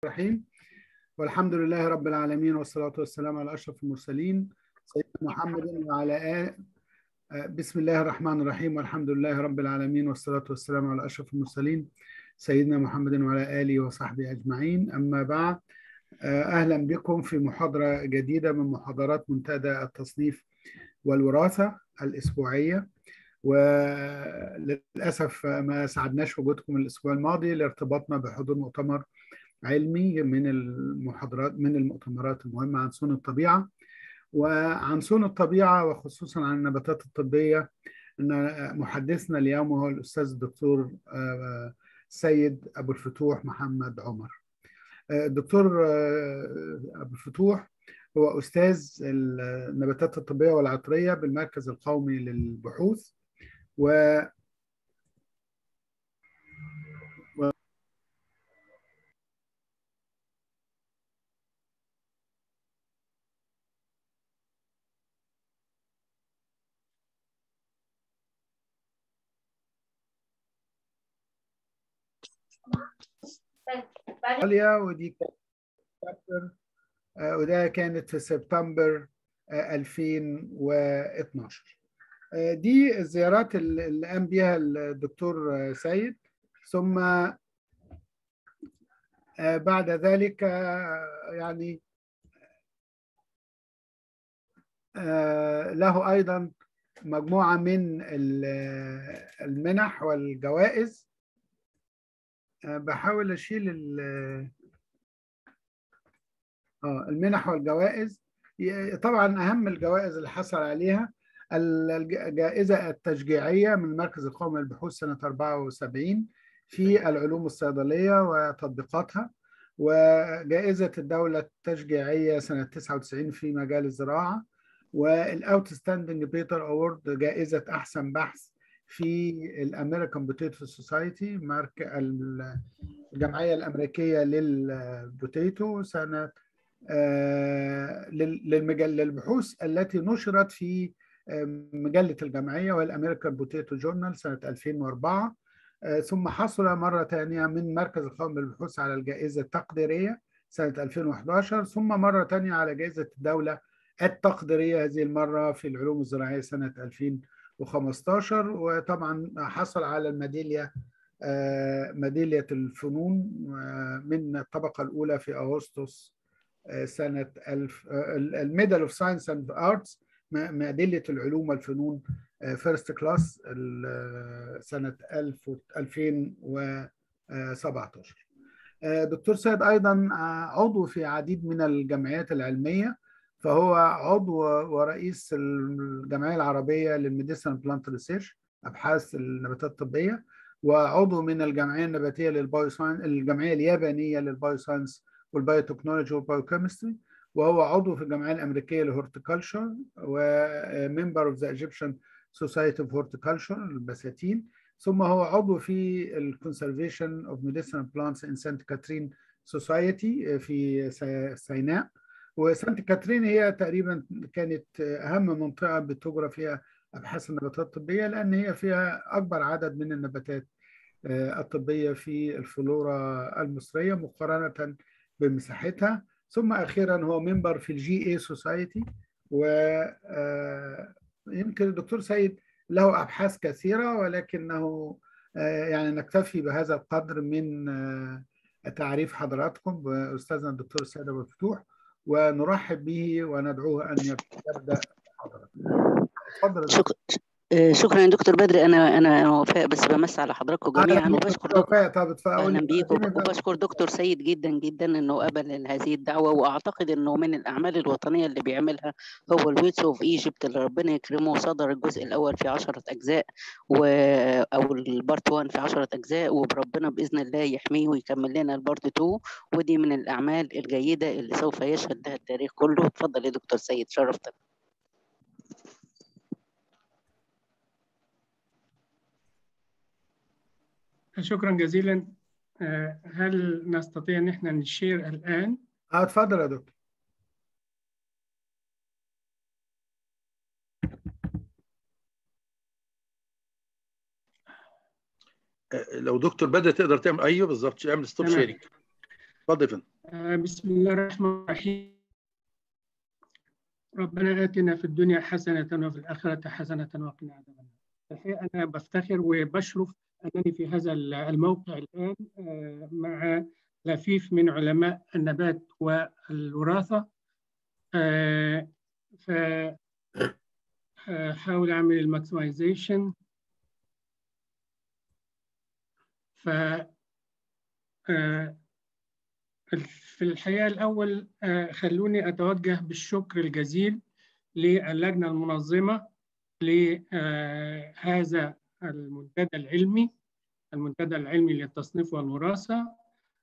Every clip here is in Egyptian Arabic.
الرحيم والحمد لله رب العالمين والصلاة والسلام على أشرف المرسلين سيدنا محمد وعلى آل بسم الله الرحمن الرحيم والحمد لله رب العالمين والصلاة والسلام على أشرف المرسلين سيدنا محمد وعلى آله وصحبه أجمعين أما بعد أهلا بكم في محاضرة جديدة من محاضرات منتدى التصنيف والوراثة الأسبوعية وللأسف ما سعدناش وجودكم الأسبوع الماضي لارتباطنا بحضور مؤتمر علمي من المحاضرات من المؤتمرات المهمة عن سنن الطبيعة وعن سنن الطبيعة وخصوصا عن النباتات الطبية أن محدثنا اليوم هو الأستاذ الدكتور سيد أبو الفتوح محمد عمر الدكتور أبو الفتوح هو أستاذ النباتات الطبية والعطرية بالمركز القومي للبحوث و ايطاليا ودي كانت وده كانت في سبتمبر 2012 دي الزيارات اللي قام بيها الدكتور سيد ثم بعد ذلك يعني له ايضا مجموعه من المنح والجوائز بحاول اشيل اه المنح والجوائز طبعا اهم الجوائز اللي حصل عليها الجائزه التشجيعيه من المركز القومي للبحوث سنه 74 في العلوم الصيدليه وتطبيقاتها وجائزه الدوله التشجيعيه سنه 99 في مجال الزراعه والاوتستاندنج بيتر اوورد جائزه احسن بحث في الامريكان بوتيتو سوسايتي مارك الجمعيه الامريكيه للبوتيتو سنه للمجله للبحوث التي نشرت في مجله الجمعيه والامريكان بوتيتو جورنال سنه 2004 ثم حصل مره ثانيه من مركز القومي للبحوث على الجائزه التقديريه سنه 2011 ثم مره ثانيه على جائزه الدوله التقديريه هذه المره في العلوم الزراعيه سنه 2015 وطبعا حصل على الميداليه ميداليه الفنون من الطبقه الاولى في اغسطس سنه 1000 الميدال اوف ساينس اند ارتس ميداليه العلوم والفنون فيرست كلاس سنه 2017 دكتور سيد ايضا عضو في عديد من الجمعيات العلميه فهو عضو ورئيس الجمعيه العربيه للميديسن بلانت ريسيرش ابحاث النباتات الطبيه وعضو من الجمعيه النباتيه للبايوساينس الجمعيه اليابانيه للبايوساينس والبايوتكنولوجي والبايوكيمستري وهو عضو في الجمعيه الامريكيه للهورتيكلتشر وممبر اوف ذا ايجيبشن سوسايتي اوف هورتيكلتشر البساتين ثم هو عضو في الكونسرفيشن اوف ميديسن بلانتس ان سانت كاترين سوسايتي في سيناء وسانت كاترين هي تقريبا كانت اهم منطقه بتجرى فيها ابحاث النباتات الطبيه لان هي فيها اكبر عدد من النباتات الطبيه في الفلورا المصريه مقارنه بمساحتها ثم اخيرا هو ممبر في الجي اي سوسايتي و يمكن الدكتور سيد له ابحاث كثيره ولكنه يعني نكتفي بهذا القدر من تعريف حضراتكم باستاذنا الدكتور سيد ابو الفتوح ونرحب به وندعوه ان يبدا تفضل شكرا شكرا يا دكتور بدري انا انا وفاء بس بمسي على حضراتكم جميعا وبشكر دكتور اهلا بيكم وبشكر دكتور سيد جدا جدا انه قبل هذه الدعوه واعتقد انه من الاعمال الوطنيه اللي بيعملها هو الويتس اوف ايجيبت اللي ربنا يكرمه صدر الجزء الاول في 10 اجزاء و او البارت 1 في 10 اجزاء وبربنا باذن الله يحميه ويكمل لنا البارت 2 ودي من الاعمال الجيده اللي سوف يشهد لها التاريخ كله اتفضل يا دكتور سيد شرفتك شكرا جزيلا هل نستطيع ان احنا نشير الان اه اتفضل يا دكتور لو دكتور بدر تقدر تعمل ايوه بالظبط اعمل ستوب شيرنج اتفضل يا فندم بسم الله الرحمن الرحيم ربنا آتنا في الدنيا حسنة وفي الآخرة حسنة وقنا عذاب النار. الحقيقة أنا بفتخر وبشرف أنني في هذا الموقع الآن مع لفيف من علماء النبات والوراثة ف حاول أعمل الماكسمايزيشن ف في الحقيقة الأول خلوني أتوجه بالشكر الجزيل للجنة المنظمة لهذا المنتدى العلمي المنتدى العلمي للتصنيف والوراثة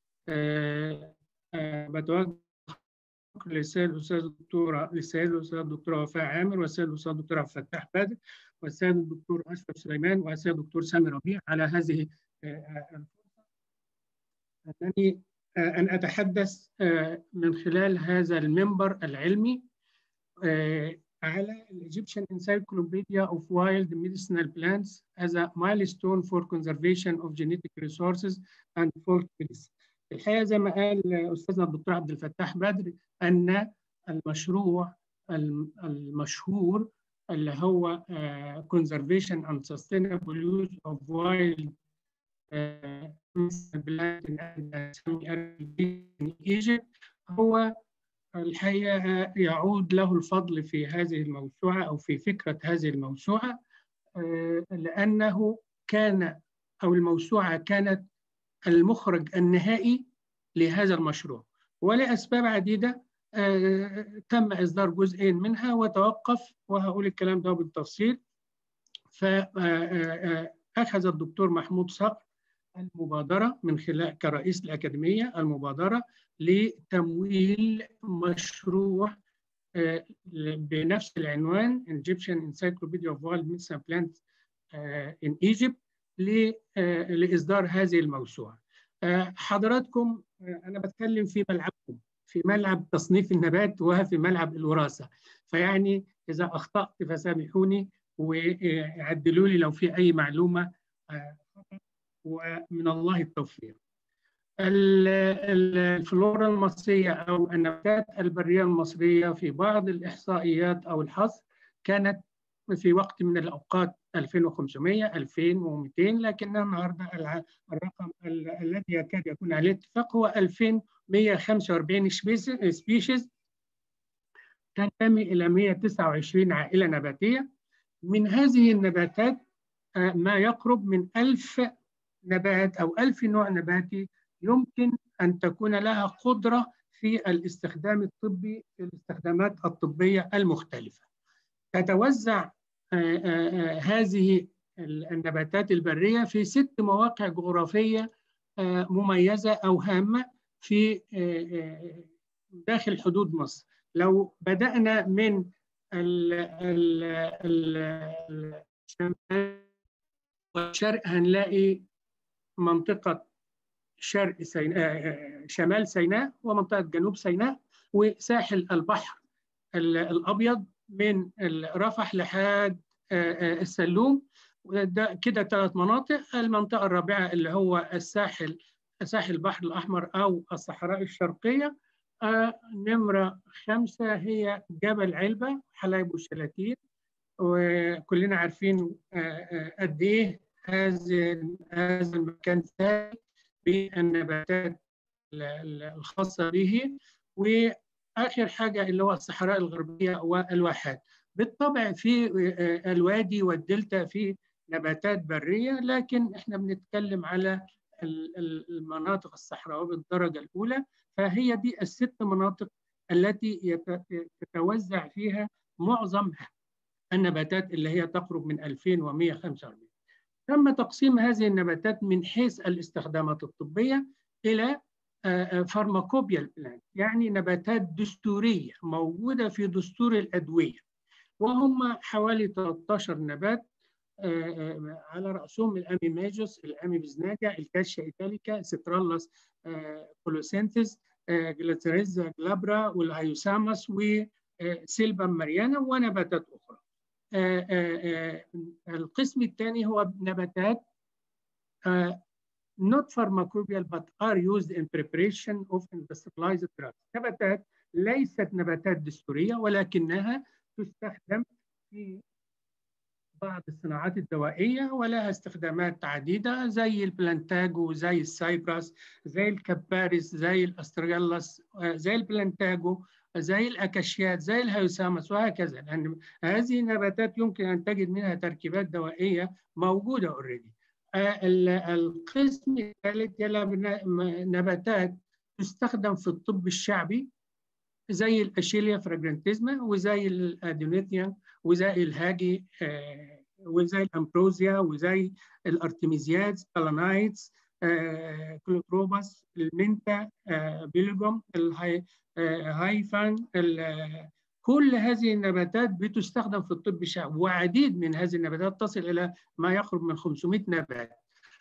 بتوجه للسيد الأستاذ الدكتورة للسيد الأستاذ الدكتورة وفاء عامر والسيد الأستاذ الدكتور عبد الفتاح بدر والسيد الدكتور أشرف سليمان والسيد الدكتور سامي ربيع على هذه الفرصة أنني أن أتحدث من خلال هذا المنبر العلمي على Egyptian Encyclopedia of Wild Medicinal Plants as a milestone for conservation of genetic resources and folk medicine. الحقيقة زي ما قال أستاذنا الدكتور عبد الفتاح بدر أن المشروع المشهور اللي هو Conservation and Sustainable Use of Wild Egypt هو الحقيقة يعود له الفضل في هذه الموسوعة أو في فكرة هذه الموسوعة لأنه كان أو الموسوعة كانت المخرج النهائي لهذا المشروع ولأسباب عديدة تم إصدار جزئين منها وتوقف وهقول الكلام ده بالتفصيل فأخذ الدكتور محمود صقر المبادرة من خلال كرئيس الأكاديمية المبادرة لتمويل مشروع بنفس العنوان Egyptian Encyclopedia of Wild Medicine Plants in Egypt لإصدار هذه الموسوعة. حضراتكم أنا بتكلم في ملعبكم في ملعب تصنيف النبات وفي ملعب الوراثة فيعني إذا أخطأت فسامحوني وعدلوا لي لو في أي معلومة ومن الله التوفيق الفلورا المصرية أو النباتات البرية المصرية في بعض الإحصائيات أو الحصر كانت في وقت من الأوقات 2500 2200 لكنها النهارده الرقم الذي يكاد يكون عليه اتفاق هو 2145 سبيشيز تنتمي إلى 129 عائلة نباتية من هذه النباتات ما يقرب من 1000 نبات أو ألف نوع نباتي يمكن أن تكون لها قدرة في الاستخدام الطبي في الاستخدامات الطبية المختلفة تتوزع هذه النباتات البرية في ست مواقع جغرافية مميزة أو هامة في داخل حدود مصر لو بدأنا من الشرق هنلاقي منطقة شرق سيناء شمال سيناء ومنطقة جنوب سيناء وساحل البحر الأبيض من رفح لحد السلوم ده كده ثلاث مناطق المنطقة الرابعة اللي هو الساحل ساحل البحر الأحمر أو الصحراء الشرقية نمرة خمسة هي جبل علبة حلايب والشلاتين وكلنا عارفين قد إيه هذا هذا المكان ثابت بالنباتات الخاصة به وآخر حاجة اللي هو الصحراء الغربية والواحات بالطبع في الوادي والدلتا في نباتات برية لكن احنا بنتكلم على المناطق الصحراوية بالدرجة الأولى فهي دي الست مناطق التي يتوزع فيها معظم النباتات اللي هي تقرب من 2145 تم تقسيم هذه النباتات من حيث الاستخدامات الطبية إلى فارماكوبيال بلانت يعني نباتات دستورية موجودة في دستور الأدوية وهم حوالي 13 نبات على رأسهم الأميماجوس الأميبزناجا الكاشيا إيتاليكا سترالس كولوسينثيس جلاتريزا جلابرا والهيوسامس وسيلبا ماريانا ونباتات أخرى القسم الثاني هو نباتات not pharmacopoeial but are used in preparation of industrialized drugs. نباتات ليست نباتات دستورية ولكنها تستخدم في بعض الصناعات الدوائية ولها استخدامات عديدة زي البلانتاجو زي السايبرس زي الكبارس زي الاسترجلس زي البلانتاجو زي الاكاشيات زي الهيوسامس وهكذا لان هذه النباتات يمكن ان تجد منها تركيبات دوائيه موجوده اوريدي. القسم الثالث يلا نباتات تستخدم في الطب الشعبي زي الاشيليا فراجرانتيزما وزي الادونيتيان وزي الهاجي وزي الامبروزيا وزي الارتميزيات الانايتس كلوتروباس المنتا بيلجوم هايفان كل هذه النباتات بتستخدم في الطب الشعبي وعديد من هذه النباتات تصل الى ما يقرب من 500 نبات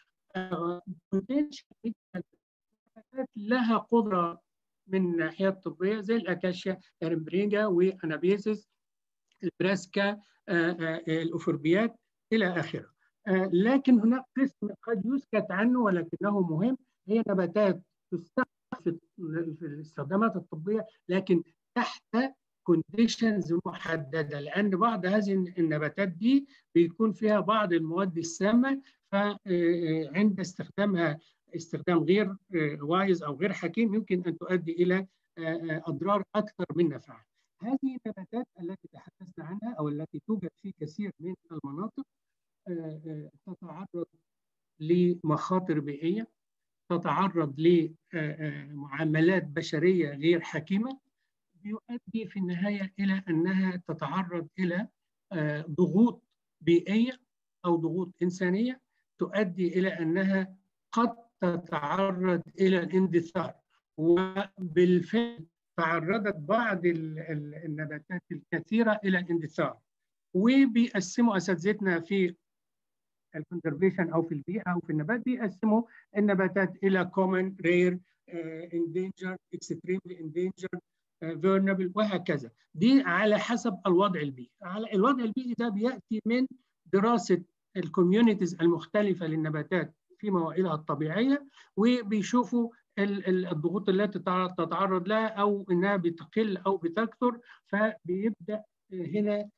لها قدره من الناحيه الطبيه زي الاكاشيا ارمبرينجا وانابيسيس البراسكا الاوفوربيات الى اخره لكن هناك قسم قد يسكت عنه ولكنه مهم هي نباتات تستخدم في الاستخدامات الطبيه لكن تحت كونديشنز محدده لان بعض هذه النباتات دي بيكون فيها بعض المواد السامه فعند استخدامها استخدام غير وايز او غير حكيم يمكن ان تؤدي الى اضرار اكثر من نفعها. هذه النباتات التي تحدثنا عنها او التي توجد في كثير من المناطق تتعرض لمخاطر بيئيه تتعرض لمعاملات بشريه غير حكيمه بيؤدي في النهايه الى انها تتعرض الى ضغوط بيئيه او ضغوط انسانيه تؤدي الى انها قد تتعرض الى الاندثار وبالفعل تعرضت بعض النباتات الكثيره الى الاندثار وبيقسموا اساتذتنا في الكونزرفيشن او في البيئه او في النبات بيقسموا النباتات الى كومن رير endangered extremely endangered vulnerable وهكذا دي على حسب الوضع البيئي على الوضع البيئي ده بياتي من دراسه الكوميونيتيز المختلفه للنباتات في مواعيدها الطبيعيه وبيشوفوا الضغوط التي تتعرض لها او انها بتقل او بتكثر فبيبدا هنا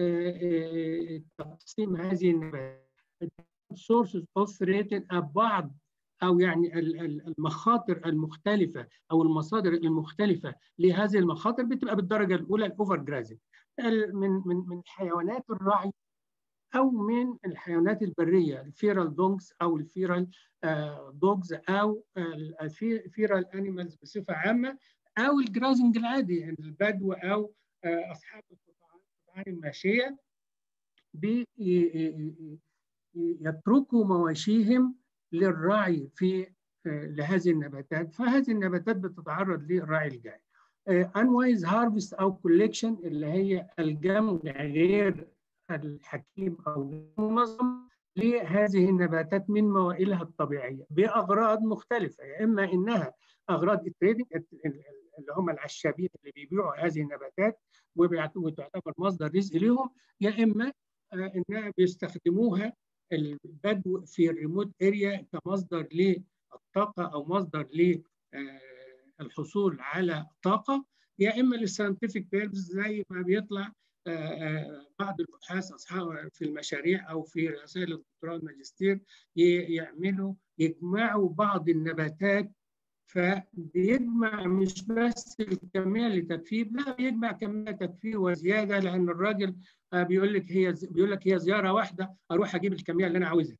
تقسيم هذه النباتات sources of threat بعض او يعني المخاطر المختلفه او المصادر المختلفه لهذه المخاطر بتبقى بالدرجه الاولى الاوفر جرازنج من من من حيوانات الرعي او من الحيوانات البريه الفيرال دوجز او الفيرال دوجز او الفيرال انيمالز بصفه عامه او الجرازنج العادي يعني البدو او اصحاب القطعان الماشيه يتركوا مواشيهم للرعي في لهذه النباتات فهذه النباتات بتتعرض للرعي الجاي انوايز هارفست او كوليكشن اللي هي الجمع غير الحكيم او المنظم لهذه النباتات من موائلها الطبيعيه باغراض مختلفه يا اما انها اغراض التريدنج اللي هم العشابين اللي بيبيعوا هذه النباتات وتعتبر مصدر رزق لهم يا اما انها بيستخدموها البدو في الريموت اريا كمصدر للطاقه او مصدر للحصول على طاقه يا اما للساينتفك بيربز زي ما بيطلع بعض الابحاث اصحاب في المشاريع او في رسائل الدكتوراه والماجستير يعملوا يجمعوا بعض النباتات فبيجمع مش بس الكميه اللي تكفيه لا بيجمع كميه تكفيه وزياده لان الراجل بيقول لك هي بيقول لك هي زياره واحده اروح اجيب الكميه اللي انا عاوزها.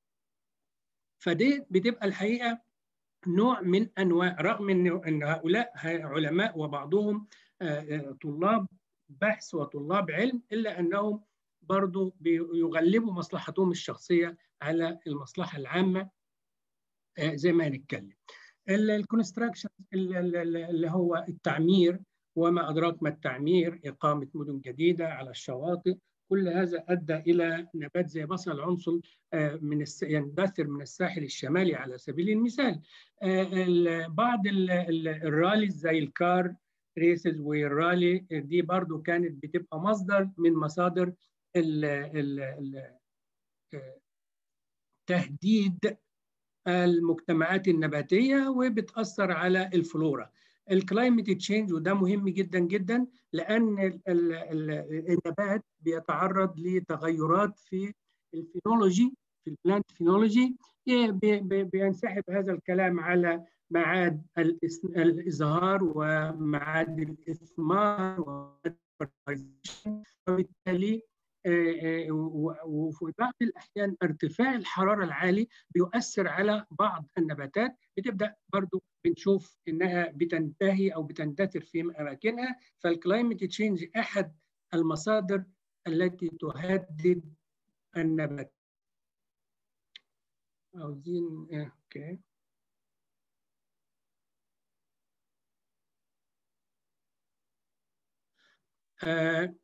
فدي بتبقى الحقيقه نوع من انواع رغم ان ان هؤلاء علماء وبعضهم طلاب بحث وطلاب علم الا انهم برضو بيغلبوا مصلحتهم الشخصيه على المصلحه العامه زي ما هنتكلم. الكونستراكشن اللي هو التعمير وما أدراك ما التعمير إقامة مدن جديدة على الشواطئ كل هذا أدى إلى نبات زي بصل العنصل من الس... يندثر من الساحل الشمالي على سبيل المثال بعض الراليز زي الكار ريسز والرالي دي برضو كانت بتبقى مصدر من مصادر ال ال ال تهديد المجتمعات النباتيه وبتاثر على الفلورا الكلايمت تشينج وده مهم جدا جدا لان النبات بيتعرض لتغيرات في الفينولوجي في البلانت فينولوجي بينسحب هذا الكلام على معاد الازهار ومعاد الاثمار وبالتالي وفي بعض الاحيان ارتفاع الحراره العالي بيؤثر على بعض النباتات بتبدا برضو بنشوف انها بتنتهي او بتندثر في اماكنها فالكلايمت تشينج احد المصادر التي تهدد النبات عاوزين اوكي آه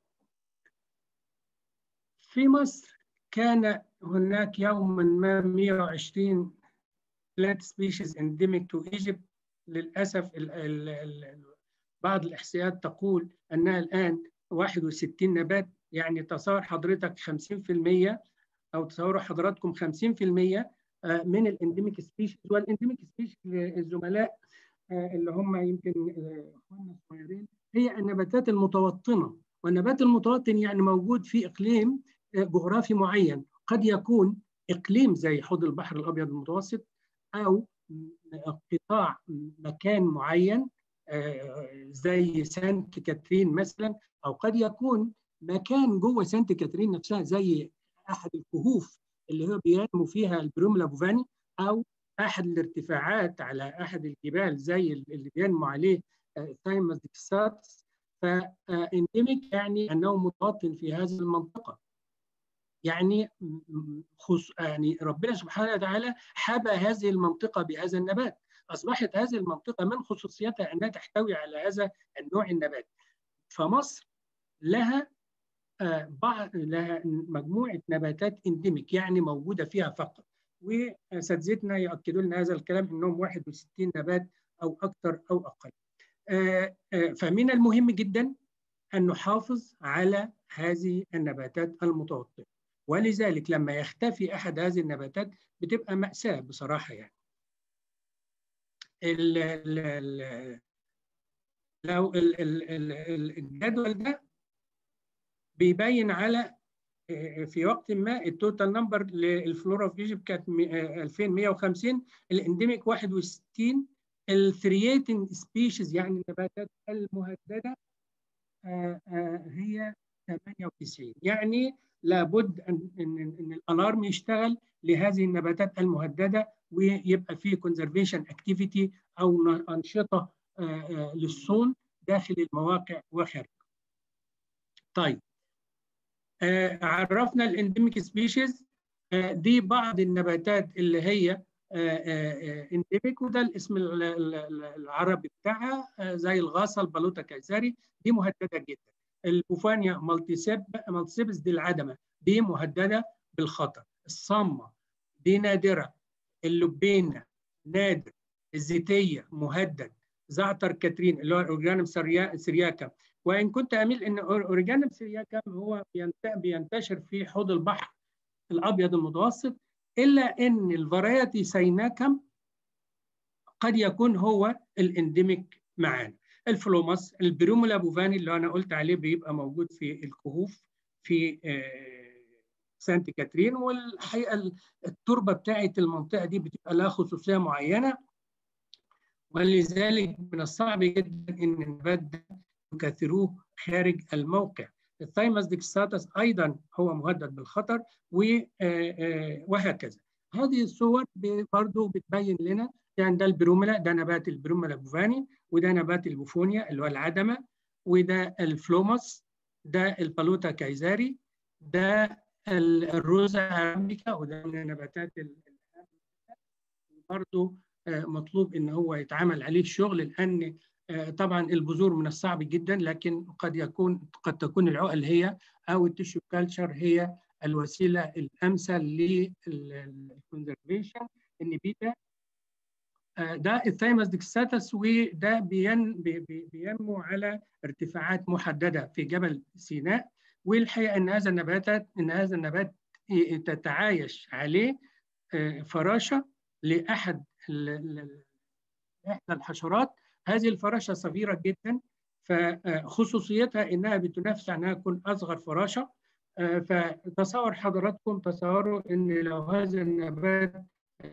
في مصر كان هناك يوما ما 120 plant species endemic to Egypt للأسف ال ال ال بعض الإحصائيات تقول أنها الآن 61 نبات يعني تصور حضرتك 50% أو تصوروا حضراتكم 50% من الانديميك سبيشيز والانديميك سبيشيز الزملاء اللي هم يمكن اخواننا الصغيرين هي النباتات المتوطنه والنبات المتوطن يعني موجود في اقليم جغرافي معين قد يكون اقليم زي حوض البحر الابيض المتوسط او قطاع مكان معين زي سانت كاترين مثلا او قد يكون مكان جوه سانت كاترين نفسها زي احد الكهوف اللي هو بينمو فيها البروملا بوفاني او احد الارتفاعات على احد الجبال زي اللي بينمو عليه ثايمس ديكساتس فانديميك يعني انه متوطن في هذه المنطقه يعني خص... يعني ربنا سبحانه وتعالى حبى هذه المنطقه بهذا النبات اصبحت هذه المنطقه من خصوصيتها انها تحتوي على هذا النوع النبات فمصر لها بعض لها مجموعه نباتات انديميك يعني موجوده فيها فقط واساتذتنا ياكدوا لنا هذا الكلام انهم 61 نبات او اكثر او اقل. فمن المهم جدا ان نحافظ على هذه النباتات المتوطنه ولذلك لما يختفي احد هذه النباتات بتبقى ماساه بصراحه يعني. ال ال لو الجدول ده بيبين على في وقت ما التوتال نمبر للفلورا اوف ايجيبت كانت 2150 الانديميك 61 الثرياتنج سبيشيز يعني النباتات المهدده هي 98 يعني لابد ان ان, إن الالارم يشتغل لهذه النباتات المهدده ويبقى في كونزرفيشن اكتيفيتي او انشطه للصون داخل المواقع وخارج. طيب آه عرفنا الانديميك سبيشيز آه دي بعض النباتات اللي هي انديميك وده الاسم العربي بتاعها آه زي الغاصه البلوطه كيساري دي مهدده جدا البوفانيا مالتيسيب مالتيسيبس دي العدمه دي مهدده بالخطر الصامه دي نادره اللبينه نادر الزيتيه مهدد زعتر كاترين اللي هو اورجانم سرياكا وان كنت اميل ان اورجانم سرياكا هو بينتشر في حوض البحر الابيض المتوسط الا ان الفرايتي سيناكم قد يكون هو الانديميك معانا الفلوماس البرومولا بوفاني اللي انا قلت عليه بيبقى موجود في الكهوف في سانت كاترين والحقيقه التربه بتاعت المنطقه دي بتبقى لها خصوصيه معينه ولذلك من الصعب جدا ان النبات ده يكثروه خارج الموقع الثايمس ديكساتس ايضا هو مهدد بالخطر وهكذا هذه الصور برضو بتبين لنا يعني ده البروملا ده نبات البروملا بوفاني وده نبات البوفونيا اللي هو العدمه وده الفلوماس ده البالوتا كايزاري ده الروزا ارامبيكا وده من النباتات برضو مطلوب ان هو يتعامل عليه الشغل لان طبعا البذور من الصعب جدا لكن قد يكون قد تكون العقل هي او التشو كالتشر هي الوسيله الامثل للكونزرفيشن ان بيتا ده الثايمس ديكساتس وده بين بينمو على ارتفاعات محدده في جبل سيناء والحقيقه ان هذا النباتات ان هذا النبات تتعايش عليه فراشه لاحد احدى الحشرات هذه الفراشه صغيره جدا فخصوصيتها انها بتنافس انها تكون اصغر فراشه فتصور حضراتكم تصوروا ان لو هذا النبات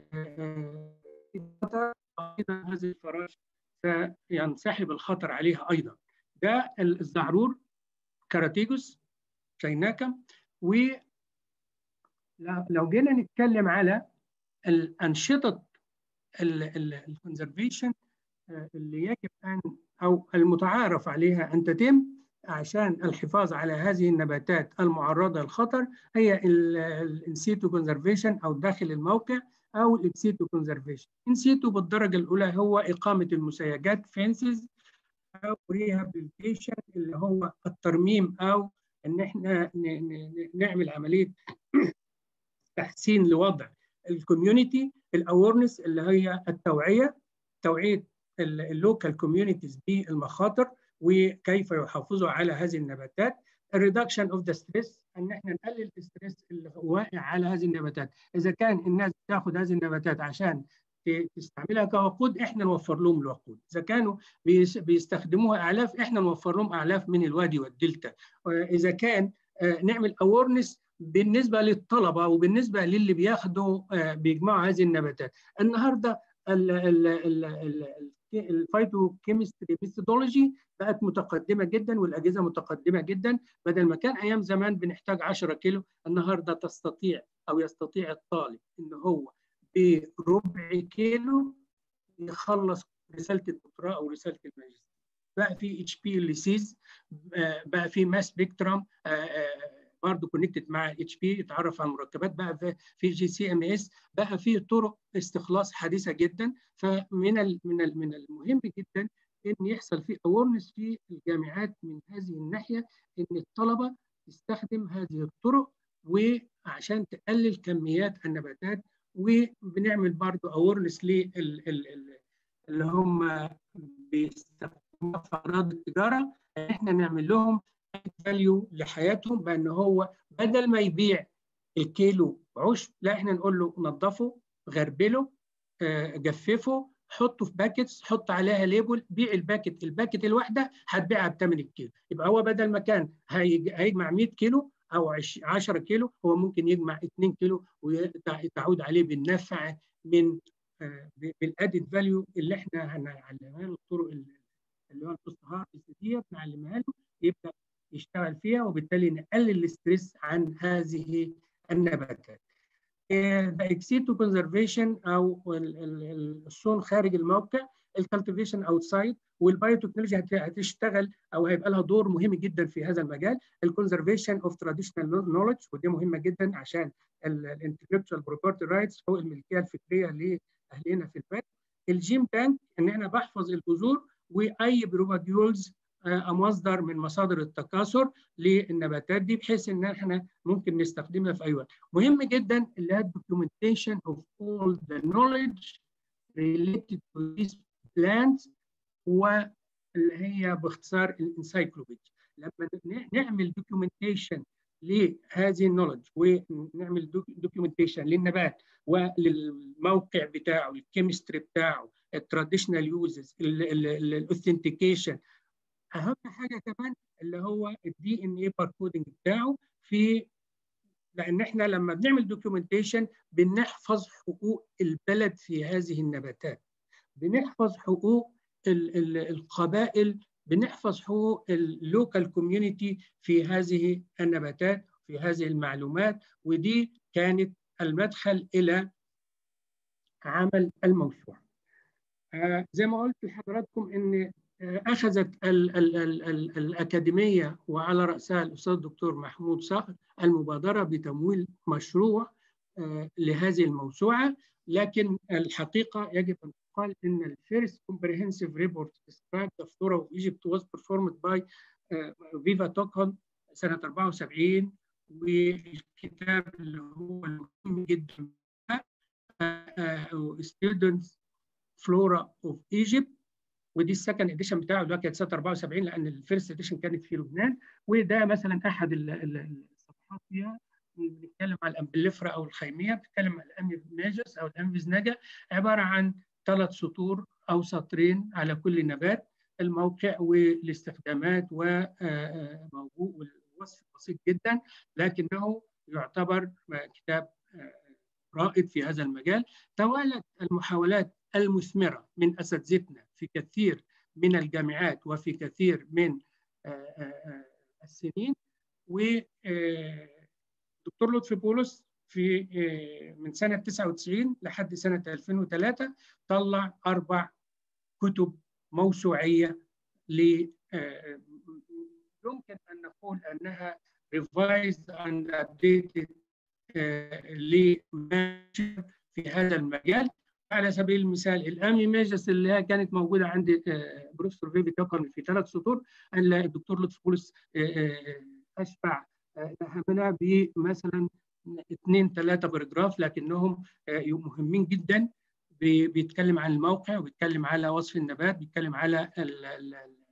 ايضا هذه الفراشه سينسحب الخطر عليها ايضا ده الزعرور كاراتيجوس شيناكم و لو جينا نتكلم على الانشطه الكونزرفيشن اللي يجب ان او المتعارف عليها ان تتم عشان الحفاظ على هذه النباتات المعرضه للخطر هي الانسيتو كونزرفيشن او داخل الموقع او الانسيتو كونزرفيشن انسيتو بالدرجه الاولى هو اقامه المسيجات فينسز او ريهابيليتيشن اللي هو الترميم او ان احنا نعمل عمليه تحسين لوضع الكوميونتي الاورنس اللي هي التوعيه توعيه اللوكال كوميونيتيز بالمخاطر وكيف يحافظوا على هذه النباتات الريدكشن اوف ذا ستريس ان احنا نقلل الستريس اللي واقع على هذه النباتات اذا كان الناس بتاخد هذه النباتات عشان تستعملها كوقود احنا نوفر لهم الوقود اذا كانوا بيستخدموها اعلاف احنا نوفر لهم اعلاف من الوادي والدلتا اذا كان نعمل اوورنس بالنسبه للطلبه وبالنسبه للي بياخدوا بيجمعوا هذه النباتات النهارده الفايتو كيمستري ميثودولوجي بقت متقدمه جدا والاجهزه متقدمه جدا بدل ما كان ايام زمان بنحتاج 10 كيلو النهارده تستطيع او يستطيع الطالب ان هو بربع كيلو يخلص رساله الدكتوراه او رساله الماجستير بقى في اتش بي ليسيز بقى في ماس سبيكترم برضه كونكتد مع اتش بي يتعرف على المركبات بقى في جي سي ام اس بقى في طرق استخلاص حديثه جدا فمن ال من ال من المهم جدا ان يحصل في اورنس في الجامعات من هذه الناحيه ان الطلبه تستخدم هذه الطرق وعشان تقلل كميات النباتات وبنعمل برضه اورنس لل اللي هم بيستخدموا في اغراض التجاره احنا نعمل لهم فاليو لحياتهم بان هو بدل ما يبيع الكيلو عشب لا احنا نقول له نظفه غربله جففه حطه في باكتس حط عليها ليبل بيع الباكت الباكت الواحده هتبيعها بثمن الكيلو يبقى هو بدل ما كان هيجمع 100 كيلو او 10 كيلو هو ممكن يجمع 2 كيلو وتعود عليه بالنفع من بالادد فاليو اللي احنا هنعلمها له الطرق اللي هو البوستهار ديت نعلمها له يبدا يشتغل فيها وبالتالي نقلل الاستريس عن هذه النباتات. الاكسيتو كونزرفيشن او الصون خارج الموقع الكالتيفيشن اوتسايد والبايوتكنولوجيا هتشتغل او هيبقى لها دور مهم جدا في هذا المجال الكونزرفيشن اوف تراديشنال نولج ودي مهمه جدا عشان الانتلكتشوال بروبرتي رايتس حقوق الملكيه الفكريه لاهلنا في البلد الجيم بانك ان انا بحفظ البذور واي بروباجيولز مصدر من مصادر التكاثر للنباتات دي بحيث ان احنا ممكن نستخدمها في اي وقت. مهم جدا اللي هي documentation of all the knowledge related to these plants واللي هي باختصار الانسايكلوبيديا. لما نعمل documentation لهذه النولج ونعمل دوكيومنتيشن للنبات وللموقع بتاعه الكيمستري بتاعه التراديشنال يوزز الاوثنتيكيشن اهم حاجه كمان اللي هو الدي ان اي باركودنج بتاعه في لان احنا لما بنعمل دوكيومنتيشن بنحفظ حقوق البلد في هذه النباتات بنحفظ حقوق ال ال القبائل بنحفظ حقوق اللوكال كوميونتي في هذه النباتات في هذه المعلومات ودي كانت المدخل الى عمل الموسوعه. آه زي ما قلت لحضراتكم ان اخذت ال ال ال ال الاكاديميه وعلى راسها الاستاذ الدكتور محمود صقر المبادره بتمويل مشروع آه لهذه الموسوعه لكن الحقيقه يجب ان قال ان الفيرست comprehensive report described the flora of Egypt was performed by uh, Viva Tokon سنة 74 والكتاب اللي هو المهم جدا uh, Students Flora of Egypt ودي السكند اديشن بتاعه ده كانت سنه 74 لان الفيرست اديشن كانت في لبنان وده مثلا احد الصفحات فيها بنتكلم على الامبليفرا او الخيميه بنتكلم على الاميفناجس او الامفيزناجا عباره عن ثلاث سطور او سطرين على كل نبات الموقع والاستخدامات والوصف بسيط جدا لكنه يعتبر كتاب رائد في هذا المجال توالت المحاولات المثمرة من أساتذتنا في كثير من الجامعات وفي كثير من السنين ودكتور لطفي بولس في من سنة 99 لحد سنة 2003 طلع أربع كتب موسوعية ل يمكن أن نقول أنها revised and updated في هذا المجال على سبيل المثال الامي ميجس اللي هي كانت موجوده عند بروفيسور فيبي توكر في ثلاث سطور ان الدكتور لطفي بولس اشبع منها بمثلا اثنين ثلاثه باراجراف لكنهم مهمين جدا بيتكلم عن الموقع وبيتكلم على وصف النبات بيتكلم على ال ال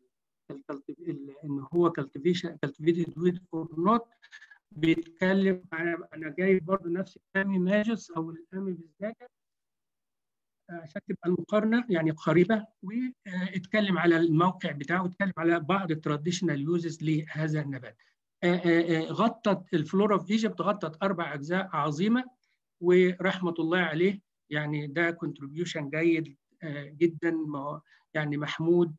ان هو كالتيفيشن كالتيفيتد ويد اور نوت بيتكلم انا انا جايب برضه نفس الامي ماجس او الامي بالذات عشان تبقى المقارنه يعني قريبه واتكلم على الموقع بتاعه واتكلم على بعض التراديشنال يوزز لهذا النبات. غطت الفلورا اوف ايجيبت غطت اربع اجزاء عظيمه ورحمه الله عليه يعني ده كونتريبيوشن جيد جدا يعني محمود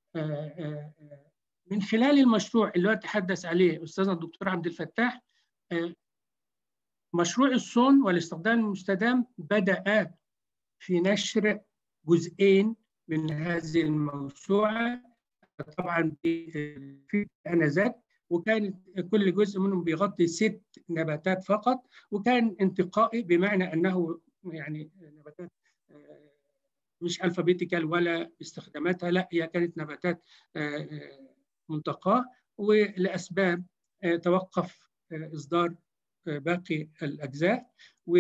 من خلال المشروع اللي هو تحدث عليه استاذنا الدكتور عبد الفتاح مشروع الصون والاستخدام المستدام بدا في نشر جزئين من هذه الموسوعه طبعا في انذاك وكان كل جزء منهم بيغطي ست نباتات فقط وكان انتقائي بمعنى انه يعني نباتات مش الفابيتيكال ولا استخداماتها لا هي كانت نباتات منتقاه ولاسباب توقف اصدار باقي الاجزاء و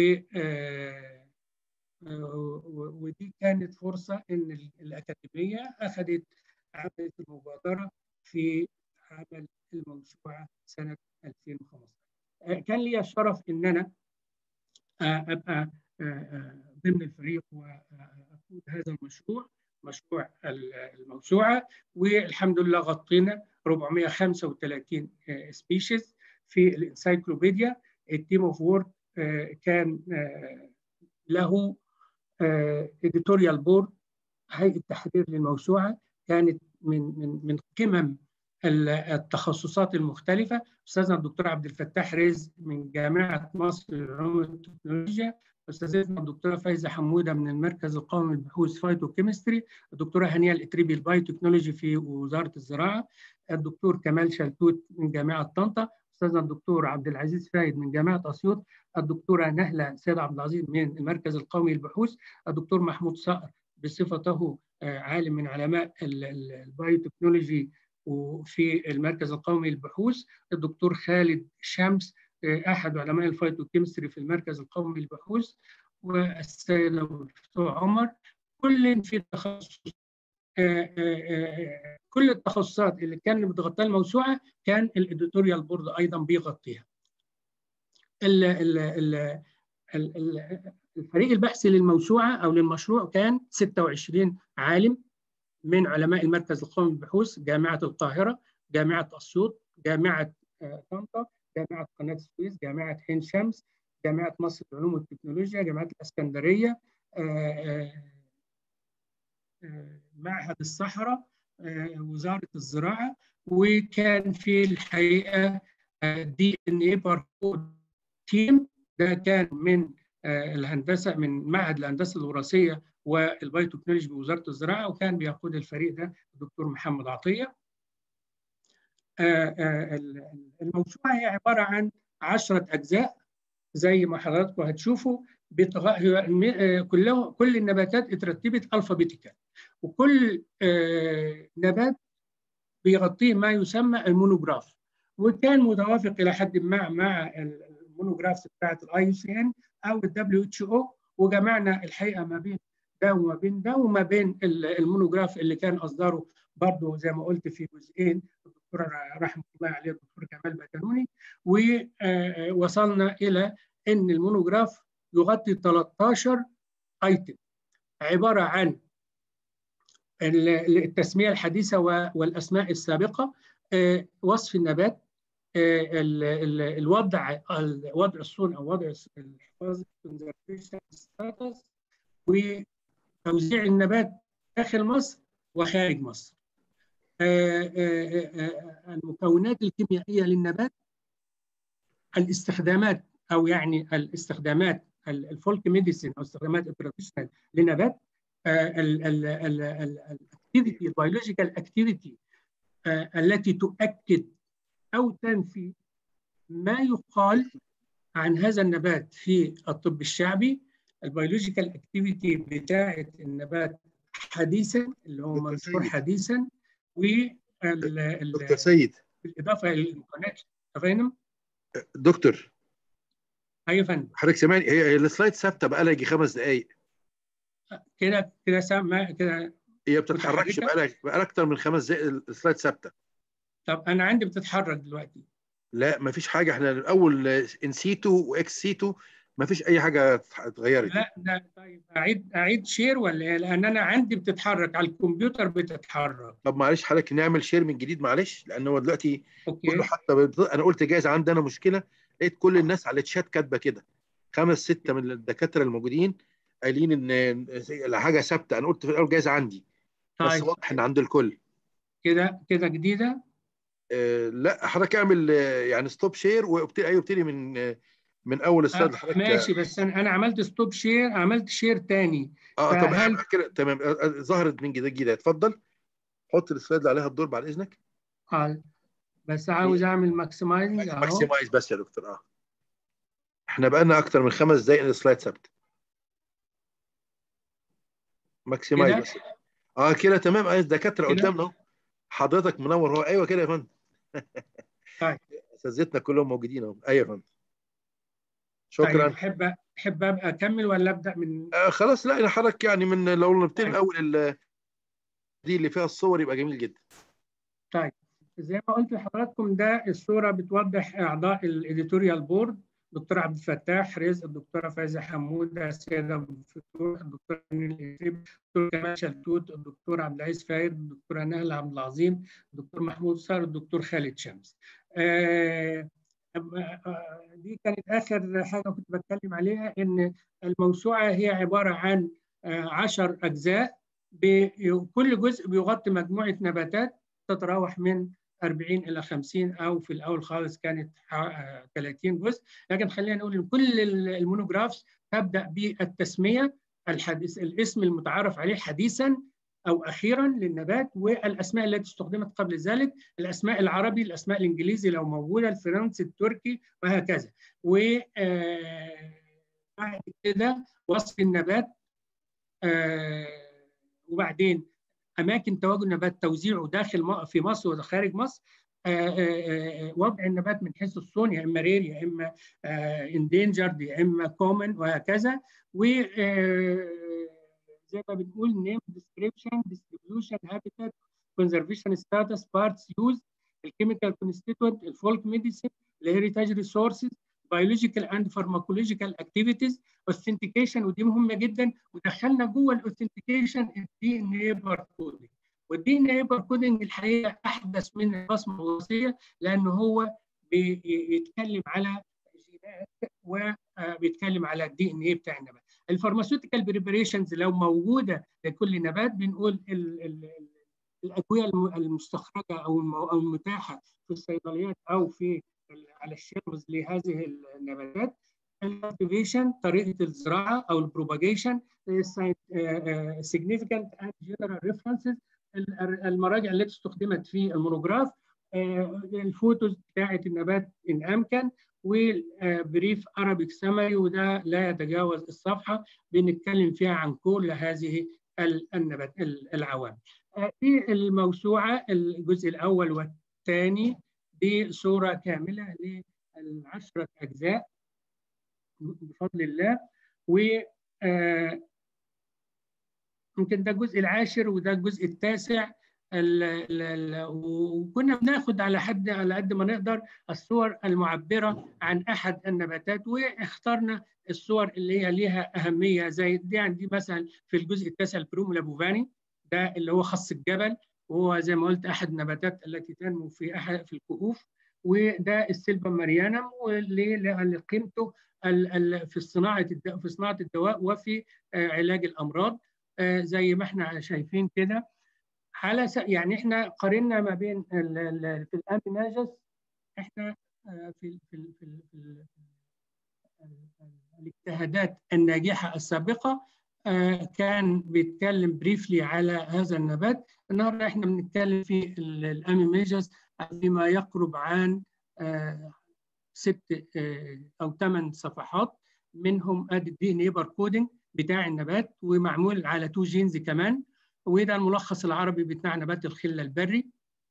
ودي كانت فرصه ان الاكاديميه اخذت عملت المبادره في عمل الموسوعه سنه 2015 كان لي الشرف ان انا ابقى ضمن الفريق واقود هذا المشروع مشروع الموسوعه والحمد لله غطينا 435 سبيشيز في الانسايكلوبيديا التيم اوف وورك كان له اديتوريال بورد هيئه تحرير للموسوعه كانت من من من قمم التخصصات المختلفه استاذنا الدكتور عبد الفتاح رزق من جامعه مصر للعلوم والتكنولوجيا استاذتنا الدكتوره فايزه حموده من المركز القومي للبحوث فايتو كيمستري الدكتوره هنيه الاتريبي البايوتكنولوجي في وزاره الزراعه الدكتور كمال شلتوت من جامعه طنطا استاذنا الدكتور عبد العزيز فايد من جامعه اسيوط الدكتوره نهله سيد عبد العزيز من المركز القومي للبحوث الدكتور محمود صقر بصفته عالم من علماء البايوتكنولوجي وفي المركز القومي للبحوث الدكتور خالد شمس احد علماء الفايتوكيمستري في المركز القومي للبحوث والسيد الدكتور عمر كل في تخصص كل التخصصات اللي كان بتغطيها الموسوعه كان الاديتوريال بورد ايضا بيغطيها. الفريق البحثي للموسوعه او للمشروع كان 26 عالم من علماء المركز القومي للبحوث جامعه القاهره، جامعه اسيوط، جامعه طنطا، جامعه قناه السويس، جامعه عين شمس، جامعه مصر للعلوم والتكنولوجيا، جامعه الاسكندريه، معهد الصحراء وزاره الزراعه وكان في الحقيقه دي ان اي باركود تيم ده كان من الهندسه من معهد الهندسه الوراثيه والبايوتكنولوجي بوزاره الزراعه وكان بيقود الفريق ده الدكتور محمد عطيه. الموسوعه هي عباره عن 10 اجزاء زي ما حضراتكم هتشوفوا بتغ... كله كل النباتات اترتبت الفابيتيكال وكل نبات بيغطيه ما يسمى المونوجراف وكان متوافق الى حد ما مع المونوجرافز بتاعت الاي سي ان او الدبليو اتش او وجمعنا الحقيقه ما بين ده وما بين ده وما بين المونوجراف اللي كان اصدره برضه زي ما قلت في جزئين الدكتور الدكتور رحمه الله عليه الدكتور كمال بكنوني ووصلنا الى ان المونوجراف يغطي 13 ايتم عباره عن التسميه الحديثه والاسماء السابقه وصف النبات الوضع وضع الصون او وضع الحفاظ وتوزيع النبات داخل مصر وخارج مصر المكونات الكيميائيه للنبات الاستخدامات او يعني الاستخدامات الفولك ميديسين او استخدامات التراديشنال للنبات الاكتيفيتي البيولوجيكال اكتيفيتي التي تؤكد او تنفي ما يقال عن هذا النبات في الطب الشعبي البيولوجيكال اكتيفيتي بتاعه النبات حديثا اللي هو منشور حديثا و دكتور سيد بالاضافه الى المكونات فاهم دكتور ايوه يا فندم حضرتك سامعني هي السلايد ثابته بقى لها يجي خمس دقائق كده كده سامع كده هي بتتحركش بقى لها بقى اكتر من خمس دقائق السلايد ثابته طب انا عندي بتتحرك دلوقتي لا ما فيش حاجه احنا الاول انسيتو واكس سيتو ما فيش اي حاجه اتغيرت لا لا طيب اعيد اعيد شير ولا ايه لان انا عندي بتتحرك على الكمبيوتر بتتحرك طب معلش حضرتك نعمل شير من جديد معلش لان هو دلوقتي أوكي. كله حتى بت... انا قلت جايز عندي انا مشكله لقيت كل الناس على الشات كاتبه كده خمس سته من الدكاتره الموجودين قايلين ان الحاجه ثابته انا قلت في الاول جايز عندي طيب. بس واضح ان عند الكل كده كده جديده آه لا حضرتك اعمل يعني ستوب شير وابتدي ايوه ابتدي من آه من اول السلايد آه حضرتك ماشي بس انا انا عملت ستوب شير عملت شير تاني اه طب فهل- كده تمام آه، آه، ظهرت من جديد جديد اتفضل حط السلايد اللي عليها الدور بعد اذنك آه. بس عاوز اعمل ماكسمايزنج اهو ماكسمايز بس يا دكتور اه احنا بقالنا اكتر من خمس دقائق السلايد ثابته ماكسمايز كده؟ بس اه كده تمام ايوه الدكاتره كده؟ قدامنا اهو حضرتك منور هو ايوه كده يا فندم طيب. اساتذتنا كلهم موجودين اهو ايوه يا فندم طيب شكرا احب احب ابقى اكمل ولا ابدا من آه خلاص لا حضرتك يعني من لو نبتدي طيب. من اول ال- دي اللي فيها الصور يبقى جميل جدا زي ما قلت لحضراتكم ده الصوره بتوضح اعضاء الاديتوريال بورد دكتور عبد الفتاح رزق الدكتوره فايزه حمود السيده ابو الفتوح الدكتور نيل الإسيب الدكتور كمال شلتوت الدكتور عبد العزيز فايد الدكتوره نهله عبد العظيم الدكتور محمود صار الدكتور خالد شمس آه، آه، دي كانت اخر حاجه كنت بتكلم عليها ان الموسوعه هي عباره عن آه، عشر اجزاء ب- كل جزء بيغطي مجموعه نباتات تتراوح من 40 الى 50 او في الاول خالص كانت ح- 30 جزء لكن خلينا نقول ان كل المونوجرافز تبدا بالتسميه الحديث الاسم المتعارف عليه حديثا او اخيرا للنبات والاسماء التي استخدمت قبل ذلك الاسماء العربي الاسماء الانجليزي لو موجوده الفرنسي التركي وهكذا و آه، بعد كده وصف النبات آه، وبعدين اماكن تواجد النبات توزيعه داخل م- في مصر وخارج مصر آه، آه، آه، وضع النبات من حيث الصون يا اما رير يا اما اندينجرد يا اما كومن وهكذا و آه، زي ما بنقول نيم ديسكريبشن ديستريبيوشن هابيتات كونزرفيشن ستاتس بارتس يوز الكيميكال كونستيتوينت الفولك ميديسين الهيريتاج ريسورسز بيولوجيكال اند فارماكولوجيكال اكتيفيتيز اوثنتيكيشن ودي مهمه جدا ودخلنا جوه الاوثنتيكيشن الدي ان اي باركودنج والدي ان اي باركودنج الحقيقه احدث من البصمه الوراثيه لانه هو بيتكلم على جينات وبيتكلم على الدي ان اي بتاع النبات الفارماسيوتيكال بريبريشنز لو موجوده لكل نبات بنقول ال ال الادويه الم- المستخرجه او الم- او المتاحه في الصيدليات او في ال- على الشيلفز لهذه النباتات الكالتيفيشن طريقه الزراعه او البروباجيشن significant and general references ال- المراجع التي استخدمت في المونوجراف آه، الفوتوز بتاعت النبات ان امكن وبريف ارابيك سمري وده لا يتجاوز الصفحه بنتكلم فيها عن كل هذه ال- النبات ال- العوامل. آه، في الموسوعه الجزء الاول والثاني دي صوره كامله للعشره اجزاء بفضل الله و آه، يمكن ده الجزء العاشر وده الجزء التاسع وكنا بناخد على حد على قد ما نقدر الصور المعبره عن احد النباتات واخترنا الصور اللي هي ليها اهميه زي دي عندي مثلا في الجزء التاسع البرومولا بوفاني ده اللي هو خص الجبل وهو زي ما قلت احد النباتات التي تنمو في احد في الكهوف وده السيلفا ماريانم واللي قيمته في صناعه في صناعه الدواء وفي علاج الامراض زي ما احنا شايفين كده على يعني احنا قارنا ما بين في الاميناجس احنا في في في, في الاجتهادات الناجحه السابقه كان بيتكلم بريفلي على هذا النبات النهارده احنا بنتكلم في الاميميجاس بما يقرب عن ست او ثمان صفحات منهم ادي الدي ان اي باركودنج بتاع النبات ومعمول على تو جينز كمان وده الملخص العربي بتاع نبات الخله البري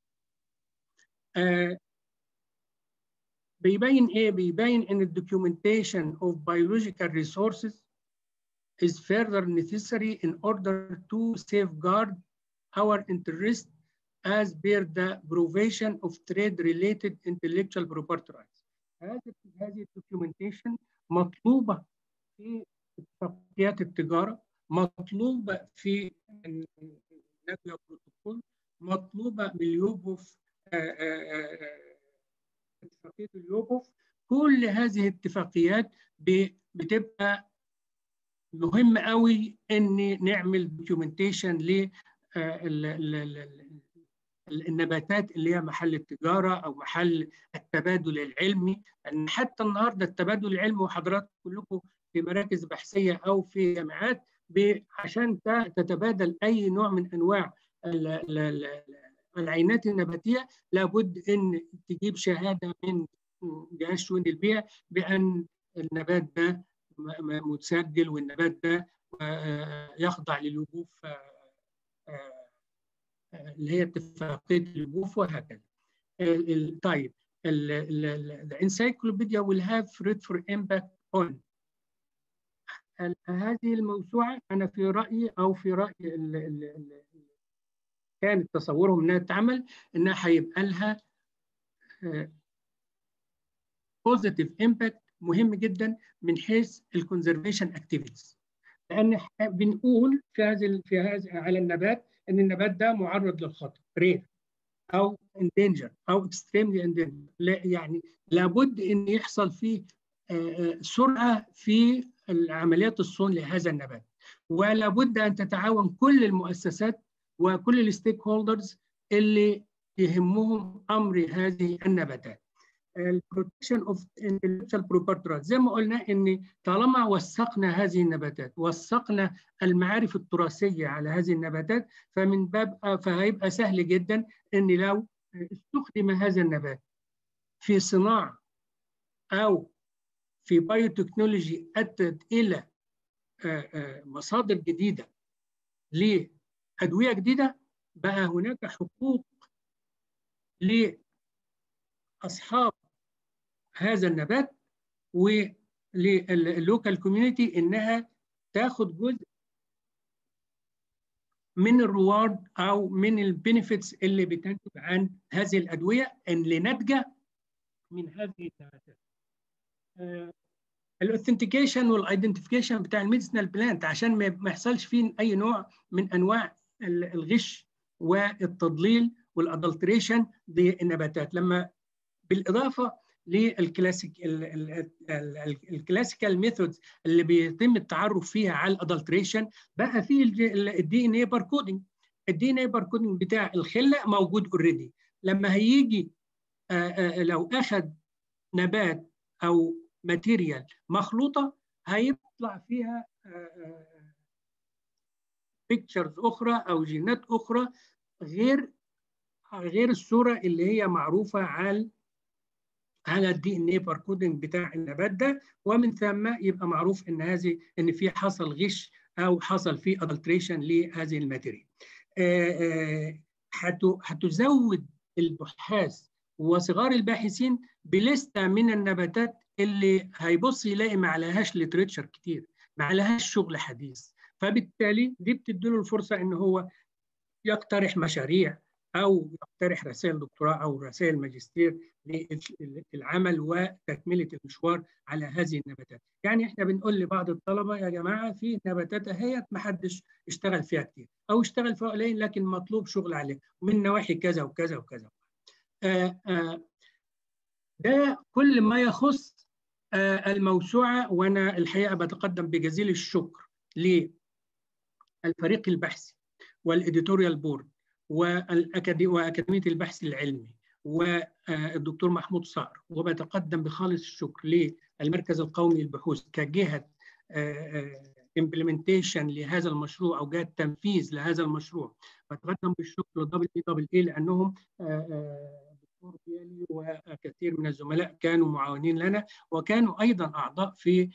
بيبين ايه بيبين ان الدوكيومنتيشن of biological resources is further necessary in order to safeguard our interest as per the provision of trade-related intellectual property rights. هذه هذه الدوكيومنتيشن مطلوبه في اتفاقيات التجاره، مطلوبه في النجله بروتوكول، مطلوبه باليوبوف اتفاقيه اليوبوف، كل هذه الاتفاقيات بتبقى مهم قوي ان نعمل دوكيومنتيشن ل النباتات اللي هي محل التجاره او محل التبادل العلمي لان حتى النهارده التبادل العلمي وحضراتكم كلكم في مراكز بحثيه او في جامعات عشان تتبادل اي نوع من انواع العينات النباتيه لابد ان تجيب شهاده من جهاز شؤون البيئه بان النبات ده متسجل والنبات ده يخضع للوقوف اللي هي اتفاقيه الوقوف وهكذا. طيب الانسايكلوبيديا will have fruitful impact on هذه الموسوعه انا في رايي او في راي ال ال ال كان تصورهم انها تتعمل انها هيبقى لها بوزيتيف امباكت مهم جدا من حيث الكونزرفيشن اكتيفيتيز لان بنقول في هذه في هذه على النبات ان النبات ده معرض للخطر رير او اندينجر او اكستريملي اندينجر يعني لابد ان يحصل فيه سرعه في عمليات الصون لهذا النبات ولا بد ان تتعاون كل المؤسسات وكل الستيك هولدرز اللي يهمهم امر هذه النباتات البروتكشن اوف intellectual property rights زي ما قلنا ان طالما وثقنا هذه النباتات وثقنا المعارف التراثيه على هذه النباتات فمن باب فهيبقى سهل جدا ان لو استخدم هذا النبات في صناعه او في بايوتكنولوجي ادت الى مصادر جديده لادويه جديده بقى هناك حقوق لاصحاب هذا النبات ولللوكال كوميونتي انها تاخد جزء من الروارد او من البينيفيتس اللي بتنتج عن هذه الادويه اللي ناتجه من هذه النباتات. الاوثنتيكيشن والايدنتيفيكيشن بتاع الميديسنال بلانت عشان ما يحصلش فيه اي نوع من انواع الغش والتضليل والادلتريشن للنباتات لما بالاضافه للكلاسيك الكلاسيكال ميثودز اللي بيتم التعرف فيها على الادلتريشن بقى في الدي ان اي باركودنج الدي ان اي باركودنج بتاع الخله موجود اوريدي لما هيجي لو اخذ نبات او ماتيريال مخلوطه هيطلع فيها بيكتشرز اخرى او جينات اخرى غير غير الصوره اللي هي معروفه على على الدي ان اي باركودنج بتاع النبات ده ومن ثم يبقى معروف ان هذه ان في حصل غش او حصل في ادلتريشن لهذه الماتيريال. هتزود البحاث وصغار الباحثين بلستة من النباتات اللي هيبص يلاقي ما عليهاش لتريتشر كتير ما عليهاش شغل حديث فبالتالي دي بتديله الفرصة ان هو يقترح مشاريع او يقترح رسائل دكتوراه او رسائل ماجستير للعمل وتكمله المشوار على هذه النباتات. يعني احنا بنقول لبعض الطلبه يا جماعه في نباتات اهي ما حدش اشتغل فيها كتير او اشتغل فيها قليل لكن مطلوب شغل عليها من نواحي كذا وكذا وكذا. آآ آآ ده كل ما يخص الموسوعه وانا الحقيقه بتقدم بجزيل الشكر للفريق البحثي والإديتوريال بورد وأكاديمية البحث العلمي والدكتور محمود صقر وبتقدم بخالص الشكر للمركز القومي للبحوث كجهة implementation لهذا المشروع أو جهة تنفيذ لهذا المشروع بتقدم بالشكر لدبل اي دبل اي لأنهم دكتور بيالي وكثير من الزملاء كانوا معاونين لنا وكانوا أيضا أعضاء في